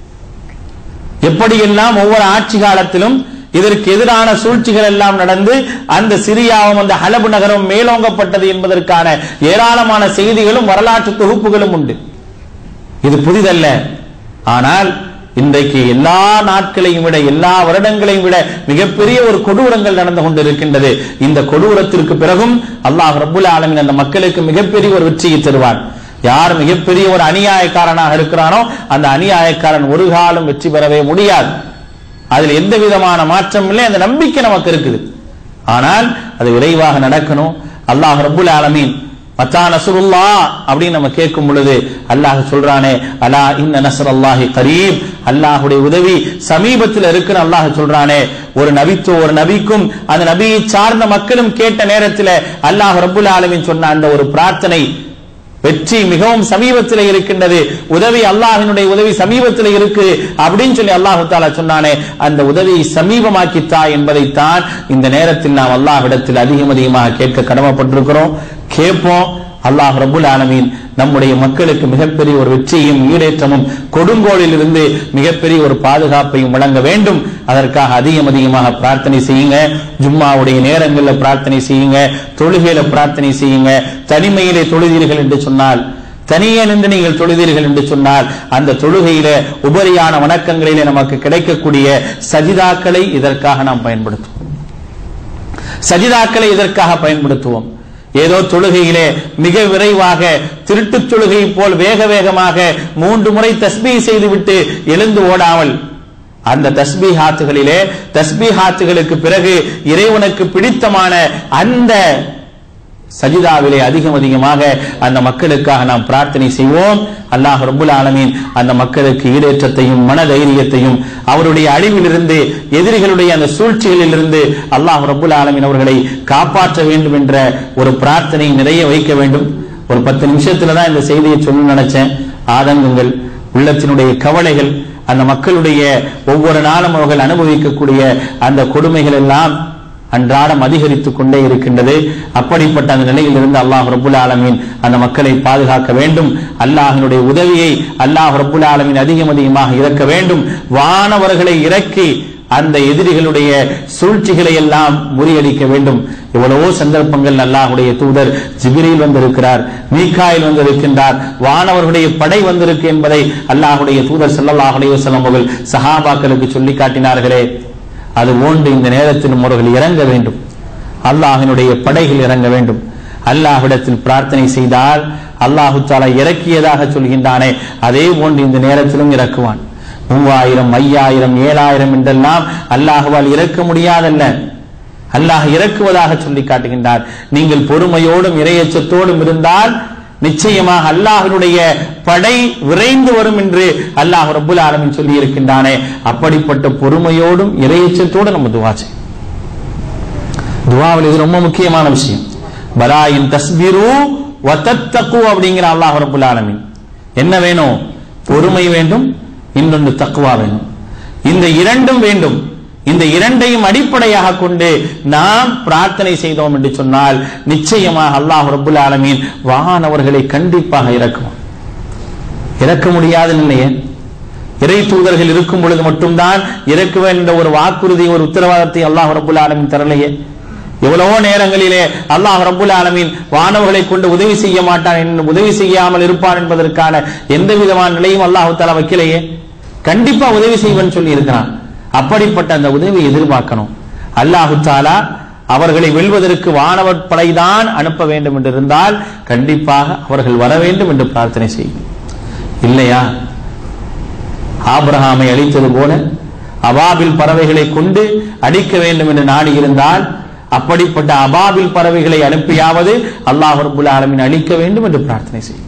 எப்படியெல்லாம் ஒவ்வொரு ஆட்சி காலத்திலும் இதற்கு எதிரான சூழ்ச்சிகள் எல்லாம் நடந்து அந்த சிரியாவும் அந்த ஹலபு நகரம் மேலோங்கப்பட்டது என்பதற்கான ஏராளமான செய்திகளும் வரலாற்று தொகுப்புகளும் உண்டு இது புதிதல்ல ஆனால் இன்றைக்கு எல்லா நாட்களையும் விட எல்லா வருடங்களையும் விட மிகப்பெரிய ஒரு கொடூரங்கள் நடந்து கொண்டிருக்கின்றது இந்த கொடூரத்திற்கு பிறகும் அல்லாஹ் ரபுல் ஆலமின் அந்த மக்களுக்கு மிகப்பெரிய ஒரு வெற்றியை தருவான் யார் மிகப்பெரிய ஒரு அநியாயக்காரனாக இருக்கிறானோ அந்த அநியாயக்காரன் ஒரு காலம் வெற்றி பெறவே முடியாது அதில் எந்த விதமான மாற்றம் இல்லை அந்த நம்பிக்கை நமக்கு இருக்குது ஆனால் அது விரைவாக நடக்கணும் அல்லாஹ் ரபுல் ஆலமீன் மத்தா நசுருல்லா அப்படின்னு நம்ம கேட்கும் பொழுது அல்லாஹ் சொல்றானே அலா இன்ன நசர் அல்லாஹி கரீம் அல்லாஹுடைய உதவி சமீபத்தில் இருக்குன்னு அல்லாஹ் சொல்றானே ஒரு நபித்துவ ஒரு நபிக்கும் அந்த நபியை சார்ந்த மக்களும் கேட்ட நேரத்தில் அல்லாஹ் ரபுல் ஆலமின் சொன்ன அந்த ஒரு பிரார்த்தனை வெற்றி மிகவும் சமீபத்தில் இருக்கின்றது உதவி அல்லாஹினுடைய உதவி சமீபத்தில் இருக்கு அப்படின்னு சொல்லி அல்லாஹு தாலா சொன்னானே அந்த உதவியை சமீபமாக்கித்தா என்பதைத்தான் இந்த நேரத்தில் நாம் அல்லாஹ்விடத்தில் அதிகம் அதிகமாக கேட்க கடமைப்பட்டிருக்கிறோம் கேட்போம் அல்லாஹ் ரபுல் ஆலமீன் நம்முடைய மக்களுக்கு மிகப்பெரிய ஒரு வெற்றியும் ஈடேற்றமும் கொடுங்கோலில் இருந்து மிகப்பெரிய ஒரு பாதுகாப்பையும் வழங்க வேண்டும் அதற்காக அதிகம் அதிகமாக பிரார்த்தனை செய்யுங்க ஜும்மாவுடைய நேரங்களில் பிரார்த்தனை செய்யுங்க தொழுகையில பிரார்த்தனை செய்யுங்க தனிமையிலே தொழுதீர்கள் என்று சொன்னால் தனியே நின்று நீங்கள் தொழுதீர்கள் என்று சொன்னால் அந்த தொழுகையில உபரியான வணக்கங்களிலே நமக்கு கிடைக்கக்கூடிய சஜிதாக்களை இதற்காக நாம் பயன்படுத்துவோம் சஜிதாக்களை இதற்காக பயன்படுத்துவோம் ஏதோ தொழுகையிலே மிக விரைவாக திருட்டு தொழுகை போல் வேக வேகமாக மூன்று முறை தஸ்பீ செய்துவிட்டு எழுந்து ஓடாமல் அந்த தஸ்பீஹாத்துகளிலே தஸ்பீஹாத்துகளுக்கு பிறகு இறைவனுக்கு பிடித்தமான அந்த சஜிதாவிலே அதிகம் அதிகமாக அந்த மக்களுக்காக நாம் பிரார்த்தனை செய்வோம் அல்லாஹ் ரபுல் ஆலமீன் அந்த மக்களுக்கு ஈடேற்றத்தையும் மன தைரியத்தையும் அவருடைய அழிவிலிருந்து எதிரிகளுடைய அந்த சூழ்ச்சிகளில் இருந்து அல்லாஹ் ரபுல் ஆலமீன் அவர்களை காப்பாற்ற வேண்டும் என்ற ஒரு பிரார்த்தனை நிறைய வைக்க வேண்டும் ஒரு பத்து நிமிஷத்துல தான் இந்த செய்தியை சொல்ல நினைச்சேன் ஆதங்கங்கள் உள்ளத்தினுடைய கவலைகள் அந்த மக்களுடைய ஒவ்வொரு நாளும் அவர்கள் அனுபவிக்கக்கூடிய அந்த கொடுமைகள் எல்லாம் அன்றாடம் அதிகரித்துக் கொண்டே இருக்கின்றது அப்படிப்பட்ட அந்த நிலையில் இருந்து அல்லாஹ் ரபுல் ஆலமீன் அந்த மக்களை பாதுகாக்க வேண்டும் அல்லாஹினுடைய உதவியை அல்லாஹ் ரபுல் ஆலமீன் அதிகம் அதிகமாக இறக்க வேண்டும் வானவர்களை இறக்கி அந்த எதிரிகளுடைய சூழ்ச்சிகளை எல்லாம் முறியடிக்க வேண்டும் எவ்வளவோ சந்தர்ப்பங்கள் அல்லாஹுடைய தூதர் ஜிபிரில் வந்திருக்கிறார் மீகாயில் வந்திருக்கின்றார் வானவர்களுடைய படை வந்திருக்கு என்பதை அல்லாஹுடைய தூதர் ஸல்லல்லாஹு அலைஹி வஸல்லம் அவர்கள் சஹாபாக்களுக்கு சொல்லி காட்டினார்களே அது போன்று இந்த நேரத்திலும் அவர்கள் இறங்க வேண்டும் அல்லாஹினுடைய படைகள் இறங்க வேண்டும் அல்லாஹ்விடத்தில் பிரார்த்தனை செய்தால் அல்லாஹு தாலா இறக்கியதாக சொல்கின்றானே அதே போன்று இந்த நேரத்திலும் இறக்குவான் மூவாயிரம் ஐயாயிரம் ஏழாயிரம் என்றெல்லாம் அல்லாஹுவால் இறக்க முடியாதல்ல அல்லாஹ் இறக்குவதாக சொல்லி காட்டுகின்றார் நீங்கள் பொறுமையோடும் இரையச்சத்தோடும் இருந்தால் நிச்சயமாக அல்லாஹினுடைய படை விரைந்து வரும் என்று அல்லாஹ் ரப்புல் ஆலமின் சொல்லி இருக்கின்றானே அப்படிப்பட்ட பொறுமையோடும் இரையச்சத்தோடு நம்ம துவா செய்யும் துவாவில் இது ரொம்ப முக்கியமான விஷயம் பலாயின் தஸ்பிரு வத்தத்தக்கு அப்படிங்கிற அல்லாஹ் ரப்புல் ஆலமீன் என்ன வேணும் பொறுமை வேண்டும் இன்னொன்று தக்குவா வேணும் இந்த இரண்டும் வேண்டும் இந்த இரண்டையும் அடிப்படையாக கொண்டு நாம் பிரார்த்தனை செய்தோம் என்று சொன்னால் நிச்சயமாக அல்லாஹ் ரப்புல் ஆலமீன் வானவர்களை கண்டிப்பாக இறக்குவான் இறக்க முடியாத நிலையே இறை தூதர்கள் இருக்கும் பொழுது மட்டும்தான் இறக்குவேன் என்ற ஒரு வாக்குறுதி ஒரு உத்தரவாதத்தை அல்லாஹ் ரப்புல் ஆலமீன் தரலையே எவ்வளவோ நேரங்களிலே அல்லாஹ் ரப்புல் ஆலமீன் வானவர்களை கொண்டு உதவி செய்ய மாட்டான் என்று உதவி செய்யாமல் இருப்பான் என்பதற்கான எந்த விதமான நிலையும் அல்லாஹ் தாலா வைக்கலையே கண்டிப்பா உதவி செய்வன் சொல்லி இருக்கிறான் அப்படிப்பட்ட அந்த உதவியை எதிர்பார்க்கணும் அல்லாஹு தாலா அவர்களை வெல்வதற்கு வானவர் படைதான் அனுப்ப வேண்டும் என்று இருந்தால் கண்டிப்பாக அவர்கள் வர வேண்டும் என்று பிரார்த்தனை செய்யும் இல்லையா ஆபிரகாமை அழித்தது போல அபாபில் பறவைகளை கொண்டு அடிக்க வேண்டும் என்று நாடி இருந்தால் அப்படிப்பட்ட அபாபில் பறவைகளை அனுப்பியாவது அல்லாஹ் ரபுல் ஆலமின் அழிக்க வேண்டும் என்று பிரார்த்தனை செய்யும்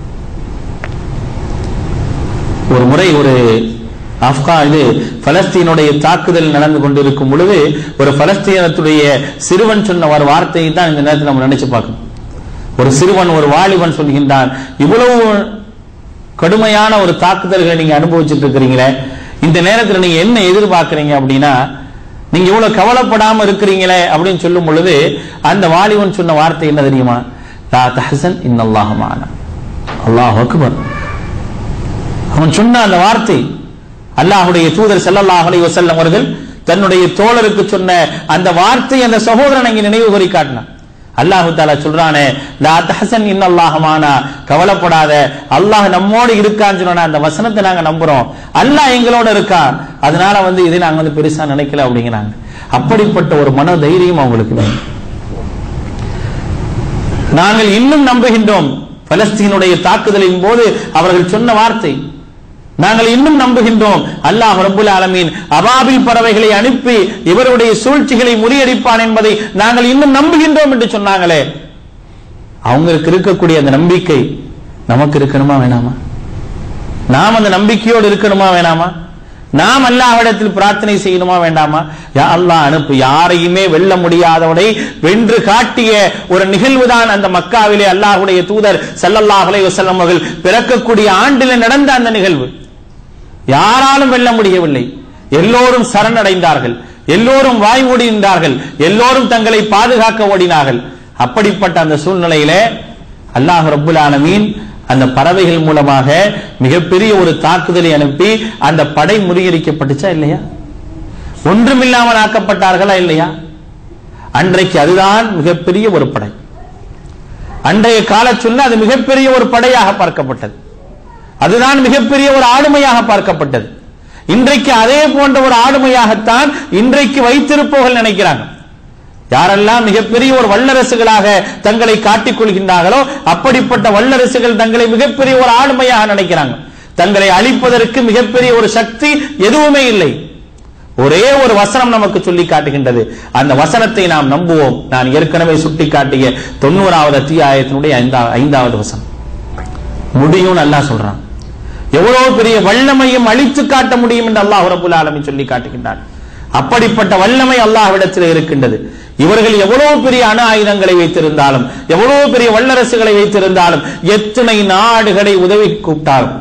ஒரு முறை ஒரு ஆப்கா இது பலஸ்தீனுடைய தாக்குதல் நடந்து கொண்டிருக்கும் பொழுது ஒரு பலஸ்தீனத்துடைய சிறுவன் சொன்ன ஒரு வார்த்தையை தான் இந்த நேரத்தில் நம்ம நினைச்சு பார்க்கணும் ஒரு சிறுவன் ஒரு வாலிபன் சொல்கின்றான் இவ்வளவு கடுமையான ஒரு தாக்குதல்களை நீங்க அனுபவிச்சுட்டு இருக்கிறீங்களே இந்த நேரத்தில் நீங்க என்ன எதிர்பார்க்கறீங்க அப்படின்னா நீங்க இவ்வளவு கவலைப்படாம இருக்கிறீங்களே அப்படின்னு சொல்லும் பொழுது அந்த வாலிபன் சொன்ன வார்த்தை என்ன தெரியுமா லா தஹசன் இன்னல்லாஹ் மானா அல்லாஹ் அக்பர் அவன் சொன்ன அந்த வார்த்தை அல்லாஹுடைய தூதர் ஸல்லல்லாஹு அலைஹி வஸல்லம் அவர்கள் தன்னுடைய தோழருக்கு சொன்ன அந்த வார்த்தை அந்த சகோதரன் இங்கே நினைவு கூறி காட்டினான் அல்லாஹு தாலா சொல்றானே லா தஹசன் இன்னல்லாஹ் மானா கவலைப்படாத அல்லாஹ் நம்மோடு இருக்கான்னு சொன்ன அந்த வசனத்தை நாங்க நம்புறோம் அல்லாஹ் எங்களோட இருக்கான் அதனால வந்து இதை நாங்க வந்து பெருசா நினைக்கல அப்படிங்கிறாங்க அப்படிப்பட்ட ஒரு மன தைரியம் அவங்களுக்கு வேணும் நாங்கள் இன்னும் நம்புகின்றோம் பலஸ்தீனுடைய தாக்குதலின் போது அவர்கள் சொன்ன வார்த்தை நாங்கள் இன்னும் நம்புகின்றோம் அல்லாஹ் ரப்புல் ஆலமீன் அபாபில் பறவைகளை அனுப்பி இவருடைய சூழ்ச்சிகளை முறியடிப்பான் என்பதை நாங்கள் இன்னும் நம்புகின்றோம் என்று சொன்னாங்களே அவங்களுக்கு இருக்கக்கூடிய அந்த நம்பிக்கை நமக்கு இருக்கணுமா வேணாமா நாம் அந்த நம்பிக்கையோடு இருக்கணுமா வேணாமா நாம் அல்லாஹ்விடத்தில் பிரார்த்தனை செய்யணுமா வேண்டாமா யா அல்லாஹ் அனுப்பு யாரையுமே வெல்ல முடியாதவனை வென்று காட்டிய ஒரு நிகழ்வுதான் அந்த மக்காவிலே அல்லாஹ்வுடைய தூதர் ஸல்லல்லாஹு அலைஹி வஸல்லம் அவர்கள் பிறக்கக்கூடிய ஆண்டிலே நடந்த அந்த நிகழ்வு யாராலும் வெல்ல முடியவில்லை எல்லோரும் சரணடைந்தார்கள் எல்லோரும் வாய் மூடி நின்றார்கள் எல்லோரும் தங்களை பாதுகாக்க ஓடினார்கள் அப்படிப்பட்ட அந்த சூழ்நிலையிலே அல்லாஹ் ரப்புல் ஆலமீன் அந்த பறவைகள் மூலமாக மிகப்பெரிய ஒரு தாக்குதலை அனுப்பி அந்த படை முறியடிக்கப்பட்டுச்சா இல்லையா ஒன்றுமில்லாமல் ஆக்கப்பட்டார்களா இல்லையா அன்றைக்கு அதுதான் மிகப்பெரிய ஒரு படை அன்றைய கால சொல்ல அது மிகப்பெரிய ஒரு படையாக பார்க்கப்பட்டது அதுதான் மிகப்பெரிய ஒரு ஆளுமையாக பார்க்கப்பட்டது இன்றைக்கு அதே போன்ற ஒரு ஆளுமையாகத்தான் இன்றைக்கு வைத்திருப்பவர்கள் நினைக்கிறாங்க யாரெல்லாம் மிகப்பெரிய ஒரு வல்லரசுகளாக தங்களை காட்டிக் கொள்கின்றார்களோ அப்படிப்பட்ட வல்லரசுகள் தங்களை மிகப்பெரிய ஒரு ஆளுமையாக நினைக்கிறாங்க தங்களை அழிப்பதற்கு மிகப்பெரிய ஒரு சக்தி எதுவுமே இல்லை ஒரே ஒரு வசனம் நமக்கு சொல்லி காட்டுகின்றது அந்த வசனத்தை நாம் நம்புவோம் நான் ஏற்கனவே சுட்டி காட்டிய தொண்ணூறாவது அத்தியாயத்தினுடைய ஐந்தா- ஐந்தாவது வசனம் முடியும் நல்லா சொல்றான் எவ்வளவு பெரிய வல்லமையும் அழித்து காட்ட முடியும் என்று அல்லாஹ் ரபுல் ஆலமீன் சொல்லி காட்டுகின்றான் அப்படிப்பட்ட வல்லமை அல்லாஹ்விடத்தில் இருக்கின்றது இவர்கள் எவ்வளவு பெரிய அணு ஆயுதங்களை வைத்திருந்தாலும் எவ்வளவு பெரிய வல்லரசுகளை வைத்திருந்தாலும் எத்தனை நாடுகளை உதவி கூப்பிட்டாலும்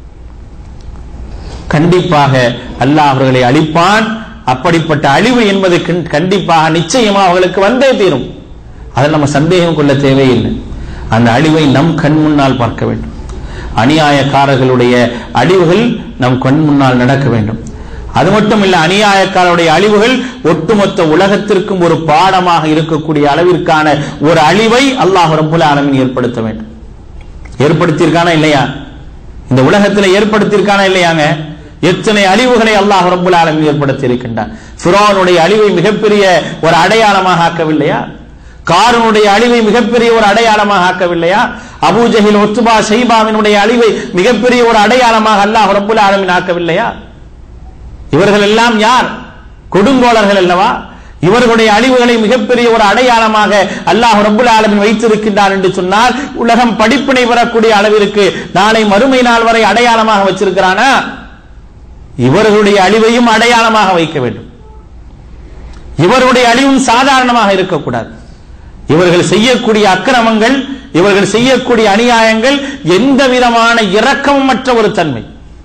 கண்டிப்பாக அல்லாஹ் அவர்களை அழிப்பான் அப்படிப்பட்ட அழிவு என்பது கண்- கண்டிப்பாக நிச்சயமா அவர்களுக்கு வந்தே தீரும் அதில் நம்ம சந்தேகம் கொள்ள தேவையில்லை அந்த அழிவை நம் கண் முன்னால் பார்க்க வேண்டும் அநியாயக்காரர்களுடைய அழிவுகள் நம் கண் முன்னால் நடக்க வேண்டும் அது மட்டும் இல்ல அநியாயக்காரருடைய அழிவுகள் ஒட்டுமொத்த உலகத்திற்கும் ஒரு பாடமாக இருக்கக்கூடிய அளவிற்கான ஒரு அழிவை அல்லாஹ் ரப்புல் ஆலமீன் ஏற்படுத்த வேண்டும் ஏற்படுத்தியிருக்கானா இல்லையா இந்த உலகத்தில் ஏற்படுத்தியிருக்கானா இல்லையாங்க எத்தனை அழிவுகளை அல்லாஹ் ரப்புல் ஆலமீன் ஏற்படுத்தி இருக்கின்றான் ஃபிரௌனுடைய அழிவை மிகப்பெரிய ஒரு அடையாளமாக ஆக்கவில்லையா காரனுடைய அழிவை மிகப்பெரிய ஒரு அடையாளமாக ஆக்கவில்லையா அபூஜஹில் ஒத்துபா ஷைபாவினுடைய அழிவை மிகப்பெரிய ஒரு அடையாளமாக அல்லாஹ் ரப்புல் ஆலமீன் ஆக்கவில்லையா இவர்கள் எல்லாம் யார் கொடுங்கோளர்கள் அல்லவா இவர்களுடைய அழிவுகளை மிகப்பெரிய ஒரு அடையாளமாக அல்லாஹ் ரப்புல் ஆலமீன் வைத்திருக்கின்றார் என்று சொன்னால் உலகம் படிப்பினை பெறக்கூடிய அளவிற்கு நாளை மறுமை நாள் வரை அடையாளமாக வச்சிருக்கிறானா இவர்களுடைய அழிவையும் அடையாளமாக வைக்க வேண்டும் இவருடைய அழிவும் சாதாரணமாக இருக்கக்கூடாது இவர்கள் செய்யக்கூடிய அக்கிரமங்கள் இவர்கள் செய்யக்கூடிய அநியாயங்கள் எந்த விதமான இரக்கமற்ற ஒரு தன்மை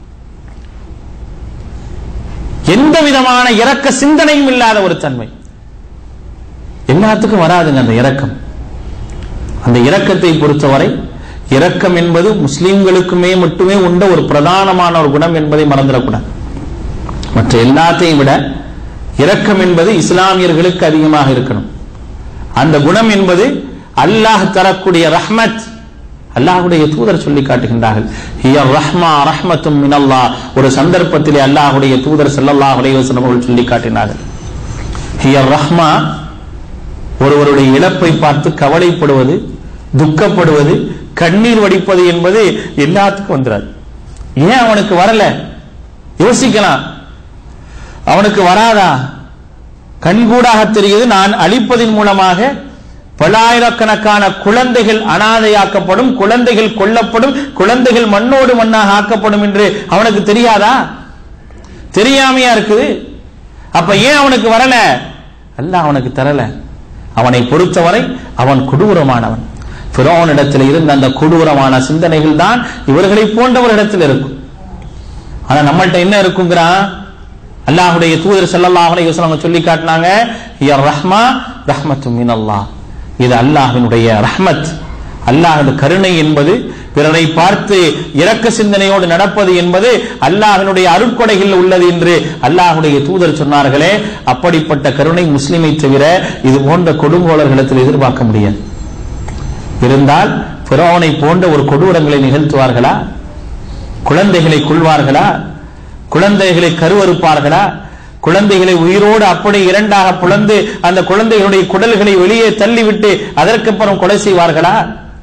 எந்த விதமான இரக்க சிந்தனையும் இல்லாத ஒரு தன்மை எல்லாத்துக்கும் வராதுங்க அந்த இரக்கம் அந்த இரக்கத்தை பொறுத்தவரை இரக்கம் என்பது முஸ்லிம்களுக்குமே மட்டுமே உண்ட ஒரு பிரதானமான ஒரு குணம் என்பதை மறந்துடக்கூடாது மற்ற எல்லாத்தையும் விட இரக்கம் என்பது இஸ்லாமியர்களுக்கு அதிகமாக இருக்கணும் அந்த குணம் என்பது அல்லாஹ் தரக்கூடிய ரஹ்மத் அல்லாஹுடைய தூதர் சொல்லி காட்டுகின்றார்கள் ஹியர் ரஹ்மா ரஹ்மத்தும் மினல்லாஹ் ஒரு சந்தர்ப்பத்திலே அல்லாஹுடைய தூதர் ஸல்லல்லாஹு அலைஹி வஸல்லம் அவர்கள் சொல்லி காட்டினார்கள் ஹியர் ரஹ்மா ஒருவருடைய இழப்பை பார்த்து கவலைப்படுவது துக்கப்படுவது கண்ணீர் வடிப்பது என்பது எல்லாத்துக்கும் வந்துடாது ஏன் அவனுக்கு வரல யோசிக்கலாம் அவனுக்கு வராதா கண்கூடாக தெரியுது நான் அழிப்பதின் மூலமாக பல்லாயிரக்கணக்கான குழந்தைகள் அனாதையாக்கப்படும் குழந்தைகள் கொல்லப்படும் குழந்தைகள் மண்ணோடு மண்ணாக ஆக்கப்படும் என்று அவனுக்கு தெரியாதா தெரியாமையா இருக்குது அப்ப ஏன் அவனுக்கு வரல அல்ல அவனுக்கு தரல அவனை பொறுத்தவரை அவன் கொடூரமானவன் பிறோனிடத்தில் இருந்த அந்த கொடூரமான சிந்தனைகள் தான் இவர்களை போன்றவரிடத்தில் இருக்கும் ஆனா நம்மள்ட்ட என்ன இருக்குங்கிறான் அல்லாஹுடைய தூதர் ஸல்லல்லாஹு அலைஹி வஸல்லம் சொல்லி காட்டினாங்க யா ரஹ்மா ரஹ்மத்து மினல்லாஹ் இது அல்லாஹ்வினுடைய ரஹ்மத் அல்லாஹ்வுடைய கருணை என்பது பிறரை பார்த்து இரக்க சிந்தனையோடு நடப்பது என்பது அல்லாஹ்வினுடைய அருட்கொடைகள் உள்ளது என்று அல்லாஹ்வுடைய தூதர் சொன்னார்களே அப்படிப்பட்ட கருணை முஸ்லிமை தவிர இது போன்ற கொடுங்கோளர்களிடத்தில் எதிர்பார்க்க முடியாது இருந்தால் பிறவனை போன்ற ஒரு கொடூரங்களை நிகழ்த்துவார்களா குழந்தைகளை கொள்வார்களா குழந்தைகளை கருவறுப்பார்களா குழந்தைகளை உயிரோடு அப்படி இரண்டாக புலந்து அந்த குழந்தைகளுடைய குடல்களை வெளியே தள்ளிவிட்டு அதற்கப்புறம் கொலை செய்வார்களா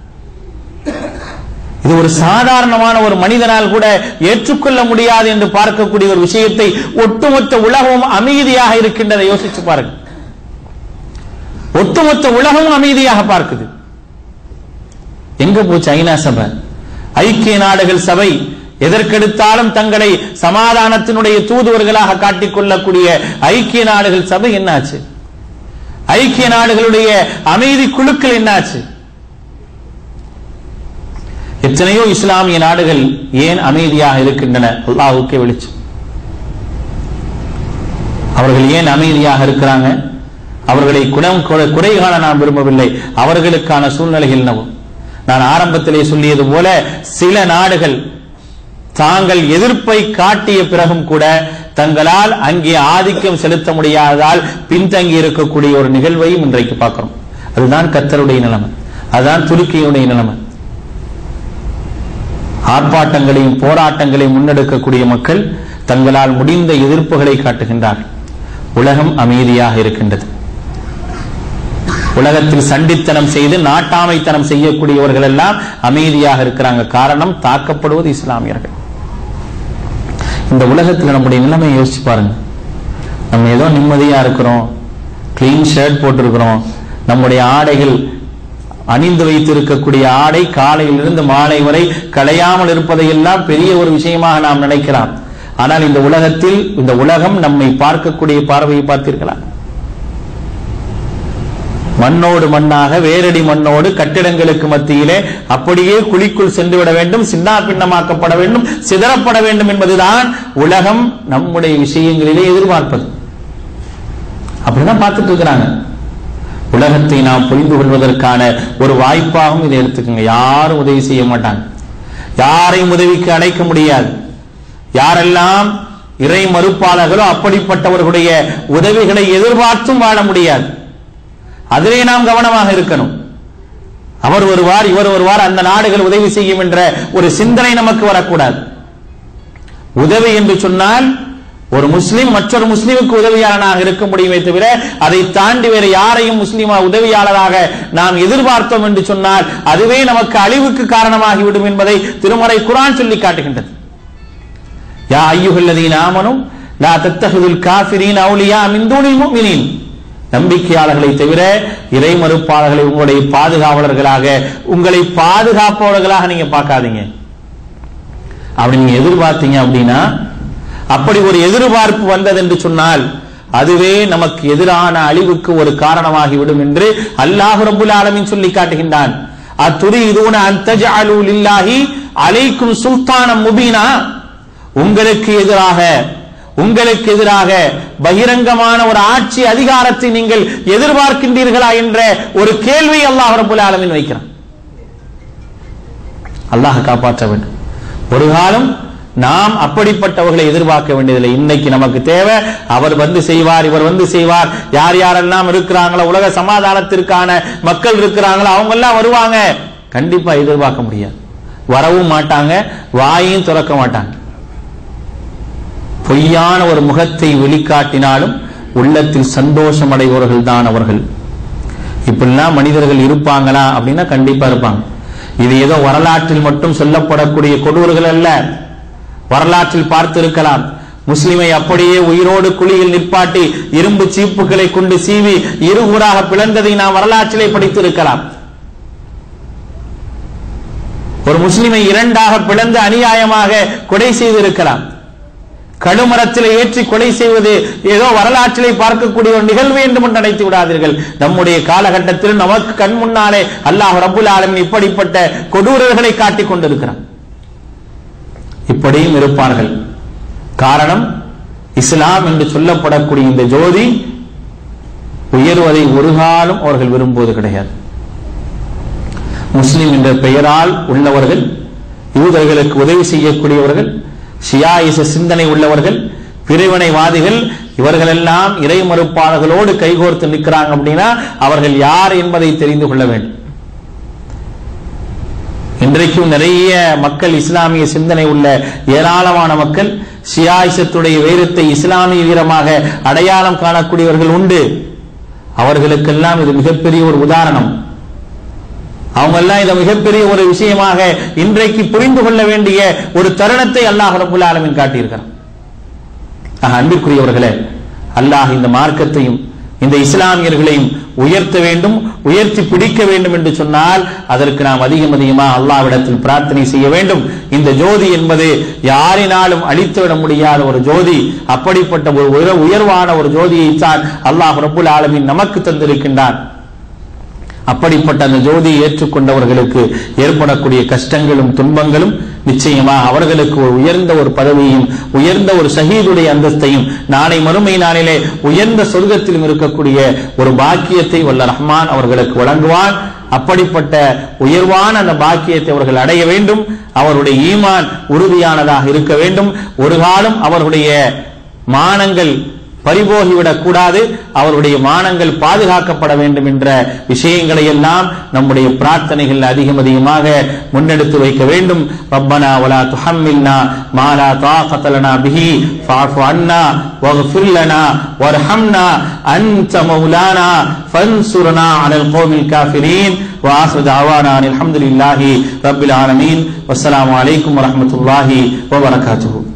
இது ஒரு சாதாரணமான ஒரு மனிதனால் கூட ஏற்றுக்கொள்ள முடியாது என்று பார்க்கக்கூடிய ஒரு விஷயத்தை ஒட்டுமொத்த உலகமும் அமைதியாக இருக்கின்றதை யோசிச்சு பாருங்க ஒட்டுமொத்த உலகமும் அமைதியாக பார்க்குது எங்க போச்சு ஐநா சபை ஐக்கிய நாடுகள் சபை எதற்கெடுத்தாலும் தங்களை சமாதானத்தினுடைய தூதுவர்களாக காட்டிக் கொள்ளக்கூடிய ஐக்கிய நாடுகள் சபை என்னாச்சு ஐக்கிய நாடுகளுடைய அமைதி குழுக்கள் என்னாச்சு எத்தனையோ இஸ்லாமிய நாடுகள் ஏன் அமைதியாக இருக்கின்றன அல்லாஹுக்கே வெளிச்சம் அவர்கள் ஏன் அமைதியாக இருக்கிறாங்க அவர்களை குணம் குறை- குறை காண நான் விரும்பவில்லை அவர்களுக்கான சூழ்நிலைகள் என்னவோ நான் ஆரம்பத்திலே சொல்லியது போல சில நாடுகள் தாங்கள் எதிர்ப்பை காட்டிய பிறகும் கூட தங்களால் அங்கே ஆதிக்கம் செலுத்த முடியாததால் பின்தங்கி இருக்கக்கூடிய ஒரு நிகழ்வையும் இன்றைக்கு பார்க்கிறோம் அதுதான் கத்தருடைய நிலைமை அதுதான் துருக்கியுடைய நிலைமை ஆர்ப்பாட்டங்களையும் போராட்டங்களையும் முன்னெடுக்கக்கூடிய மக்கள் தங்களால் முடிந்த எதிர்ப்புகளை காட்டுகின்றார்கள் உலகம் அமைதியாக இருக்கின்றது உலகத்தில் சண்டித்தனம் செய்து நாட்டாமைத்தனம் செய்யக்கூடியவர்கள் எல்லாம் அமைதியாக இருக்கிறாங்க காரணம் தாக்கப்படுவது இஸ்லாமியர்கள் இந்த உலகத்தில் நம்முடைய நிலைமையை யோசிச்சு பாருங்க நம்ம ஏதோ நிம்மதியா இருக்கிறோம் கிளீன் ஷர்ட் போட்டிருக்கிறோம் நம்முடைய ஆடைகள் அணிந்து வைத்திருக்கக்கூடிய ஆடை காலையிலிருந்து மாலை வரை களையாமல் இருப்பதையெல்லாம் பெரிய ஒரு விஷயமாக நாம் நினைக்கலாம் ஆனால் இந்த உலகத்தில் இந்த உலகம் நம்மை பார்க்கக்கூடிய பார்வையை பார்த்தீர்களா மண்ணோடு மண்ணாக வேரடி மண்ணோடு கட்டிடங்களுக்கு மத்தியிலே அப்படியே குழிக்குள் சென்று விட வேண்டும் சின்னா பின்னமாக்கப்பட வேண்டும் சிதறப்பட வேண்டும் என்பதுதான் உலகம் நம்முடைய விஷயங்களிலே எதிர்பார்ப்பது அப்படிதான் பார்த்துட்டு இருக்கிறாங்க உலகத்தை நாம் புரிந்து கொள்வதற்கான ஒரு வாய்ப்பாகவும் இதை எடுத்துக்கோங்க யாரும் உதவி செய்ய மாட்டாங்க யாரையும் உதவிக்கு அழைக்க முடியாது யாரெல்லாம் இறை மறுப்பாளர்களோ அப்படிப்பட்டவர்களுடைய உதவிகளை எதிர்பார்த்தும் வாழ முடியாது அதிலே நாம் கவனமாக இருக்கணும் அவர் வருவார் இவர் வருவார் அந்த நாடுகள் உதவி செய்யும் என்ற ஒரு சிந்தனை நமக்கு வரக்கூடாது உதவி என்று சொன்னால் ஒரு முஸ்லிம் மற்றொரு முஸ்லிமுக்கு உதவியாளனாக இருக்க முடியுமே தவிர அதை தாண்டி வேறு யாரையும் முஸ்லிமா உதவியாளராக நாம் எதிர்பார்த்தோம் என்று சொன்னால் அதுவே நமக்கு அழிவுக்கு காரணமாகிவிடும் என்பதை திருமறை குரான் சொல்லி காட்டுகின்றது யா ஐயுகல்லதீன் ஆமனும் லா தத்தஹிதுல் காஃபிரீன் அவுலியா மின் தூனில் முஃமினீன் நம்பிக்கையாளர்களை தவிர இறை மறுப்பாளர்களை உங்களுடைய பாதுகாவலர்களாக உங்களை பாதுகாப்பவர்களாக நீங்க பார்க்காதீங்க அப்படி நீங்க எதிர்பார்த்தீங்க அப்படின்னா அப்படி ஒரு எதிர்பார்ப்பு வந்தது என்று சொன்னால் அதுவே நமக்கு எதிரான அழிவுக்கு ஒரு காரணமாகிவிடும் என்று அல்லாஹ் ரபுல் ஆலமின் சொல்லி காட்டுகின்றான் அத்துரீதூன அந்தஜஅலு லில்லாஹி அலைக்கும் சுல்தானம் முபீனா உங்களுக்கு எதிராக உங்களுக்கு எதிராக பகிரங்கமான ஒரு ஆட்சி அதிகாரத்தை நீங்கள் எதிர்பார்க்கின்றீர்களா என்ற ஒரு கேள்வி அல்லாஹ் ரபுல் ஆலமின் வைக்கிறான் அல்லாஹ் காப்பாற்ற வேண்டும் ஒரு காலம் நாம் அப்படிப்பட்டவர்களை எதிர்பார்க்க வேண்டியதில்லை இன்னைக்கு நமக்கு தேவை அவர் வந்து செய்வார் இவர் வந்து செய்வார் யார் யாரெல்லாம் இருக்கிறாங்களோ உலக சமாதானத்திற்கான மக்கள் இருக்கிறாங்களோ அவங்க எல்லாம் வருவாங்க கண்டிப்பா எதிர்பார்க்க முடியாது வரவும் மாட்டாங்க வாயும் திறக்க மாட்டாங்க பொய்யான ஒரு முகத்தை வெளிக்காட்டினாலும் உள்ளத்தில் சந்தோஷம் அடைபவர்கள் தான் அவர்கள் இப்படிலாம் மனிதர்கள் இருப்பாங்களா அப்படின்னா கண்டிப்பா இருப்பாங்க இது ஏதோ வரலாற்றில் மட்டும் சொல்லப்படக்கூடிய கொடூர்கள் அல்ல வரலாற்றில் பார்த்திருக்கலாம் முஸ்லிமை அப்படியே உயிரோடு குழியில் நிற்பாட்டி இரும்பு சீப்புகளை கொண்டு சீவி இரு ஊராக பிளந்ததை நாம் வரலாற்றிலே படித்திருக்கலாம் ஒரு முஸ்லிமை இரண்டாக பிளந்து அநியாயமாக கொலை செய்திருக்கலாம் கழுமரத்தில் ஏற்றி கொலை செய்வது ஏதோ வரலாற்றிலே பார்க்கக்கூடிய ஒரு நிகழ்வு என்று மட்டும் நினைத்து விடாதீர்கள் நம்முடைய காலகட்டத்தில் நமக்கு கண் முன்னாலே அல்லாஹ் ரபுல் ஆலமின் இப்படிப்பட்ட கொடூரர்களை காட்டிக் கொண்டிருக்கிறான் இப்படியும் இருப்பார்கள் காரணம் இஸ்லாம் என்று சொல்லப்படக்கூடிய இந்த ஜோதி உயர்வதை ஒரு காலம் அவர்கள் விரும்புவது கிடையாது முஸ்லிம் என்ற பெயரால் உள்ளவர்கள் யூதர்களுக்கு உதவி செய்யக்கூடியவர்கள் ஷியாயிச சிந்தனை உள்ளவர்கள் பிரிவினைவாதிகள் இவர்கள் எல்லாம் இறை மறுப்பாளர்களோடு கைகோர்த்து நிற்கிறாங்க அப்படின்னா அவர்கள் யார் என்பதை தெரிந்து கொள்ள வேண்டும் இன்றைக்கும் நிறைய மக்கள் இஸ்லாமிய சிந்தனை உள்ள ஏராளமான மக்கள் ஷியாயிசத்துடைய வீரத்தை இஸ்லாமிய வீரமாக அடையாளம் காணக்கூடியவர்கள் உண்டு அவர்களுக்கெல்லாம் இது மிகப்பெரிய ஒரு உதாரணம் அவங்க எல்லாம் இதை மிகப்பெரிய ஒரு விஷயமாக இன்றைக்கு புரிந்து கொள்ள வேண்டிய ஒரு தருணத்தை அல்லாஹ் ரபுல் ஆலமின் காட்டியிருக்கிறான் ஆக, அன்பிற்குரியவர்களே அல்லாஹ் இந்த மார்க்கத்தையும் இந்த இஸ்லாமியர்களையும் உயர்த்த வேண்டும் உயர்த்தி பிடிக்க வேண்டும் என்று சொன்னால் அதற்கு நாம் அதிகம் அதிகமாக அல்லாவிடத்தில் பிரார்த்தனை செய்ய வேண்டும் இந்த ஜோதி என்பது யாரினாலும் அழித்துவிட முடியாத ஒரு ஜோதி அப்படிப்பட்ட ஒரு உயர்- உயர்வான ஒரு ஜோதியை தான் அல்லாஹ் ரபுல் ஆலமின் நமக்கு தந்திருக்கின்றான் அப்படிப்பட்ட அந்த ஜோதியை ஏற்றுக்கொண்டவர்களுக்கு ஏற்படக்கூடிய கஷ்டங்களும் துன்பங்களும் நிச்சயமாக அவர்களுக்கு ஒரு உயர்ந்த ஒரு பதவியும் உயர்ந்த ஒரு ஷஹீதுடைய அந்தஸ்தையும் நாளை மறுமை நாளிலே உயர்ந்த சொர்க்கத்திலும் இருக்கக்கூடிய ஒரு பாக்கியத்தை வல்ல ரஹ்மான் அவர்களுக்கு வழங்குவான் அப்படிப்பட்ட உயர்வான அந்த பாக்கியத்தை அவர்கள் அடைய வேண்டும் அவருடைய ஈமான் உறுதியானதாக இருக்க வேண்டும் ஒரு காலம் அவர்களுடைய மானங்கள் பறிபோகிவிடக் கூடாது அவருடைய மானங்கள் பாதுகாக்கப்பட வேண்டும் என்ற விஷயங்களை எல்லாம் நம்முடைய பிரார்த்தனைகள் அதிகம் அதிகமாக முன்னெடுத்து வைக்க வேண்டும் ரப்பனா வலா துஹம்மில்னா மாலா طاقة لنا به فاعف عنا واغفر لنا وارحمنا أنت مولانا فانصرنا على القوم الكافرين وآخر دعوانا أن الحمد لله رب العالمين والسلام عليكم ورحمة الله وبركاته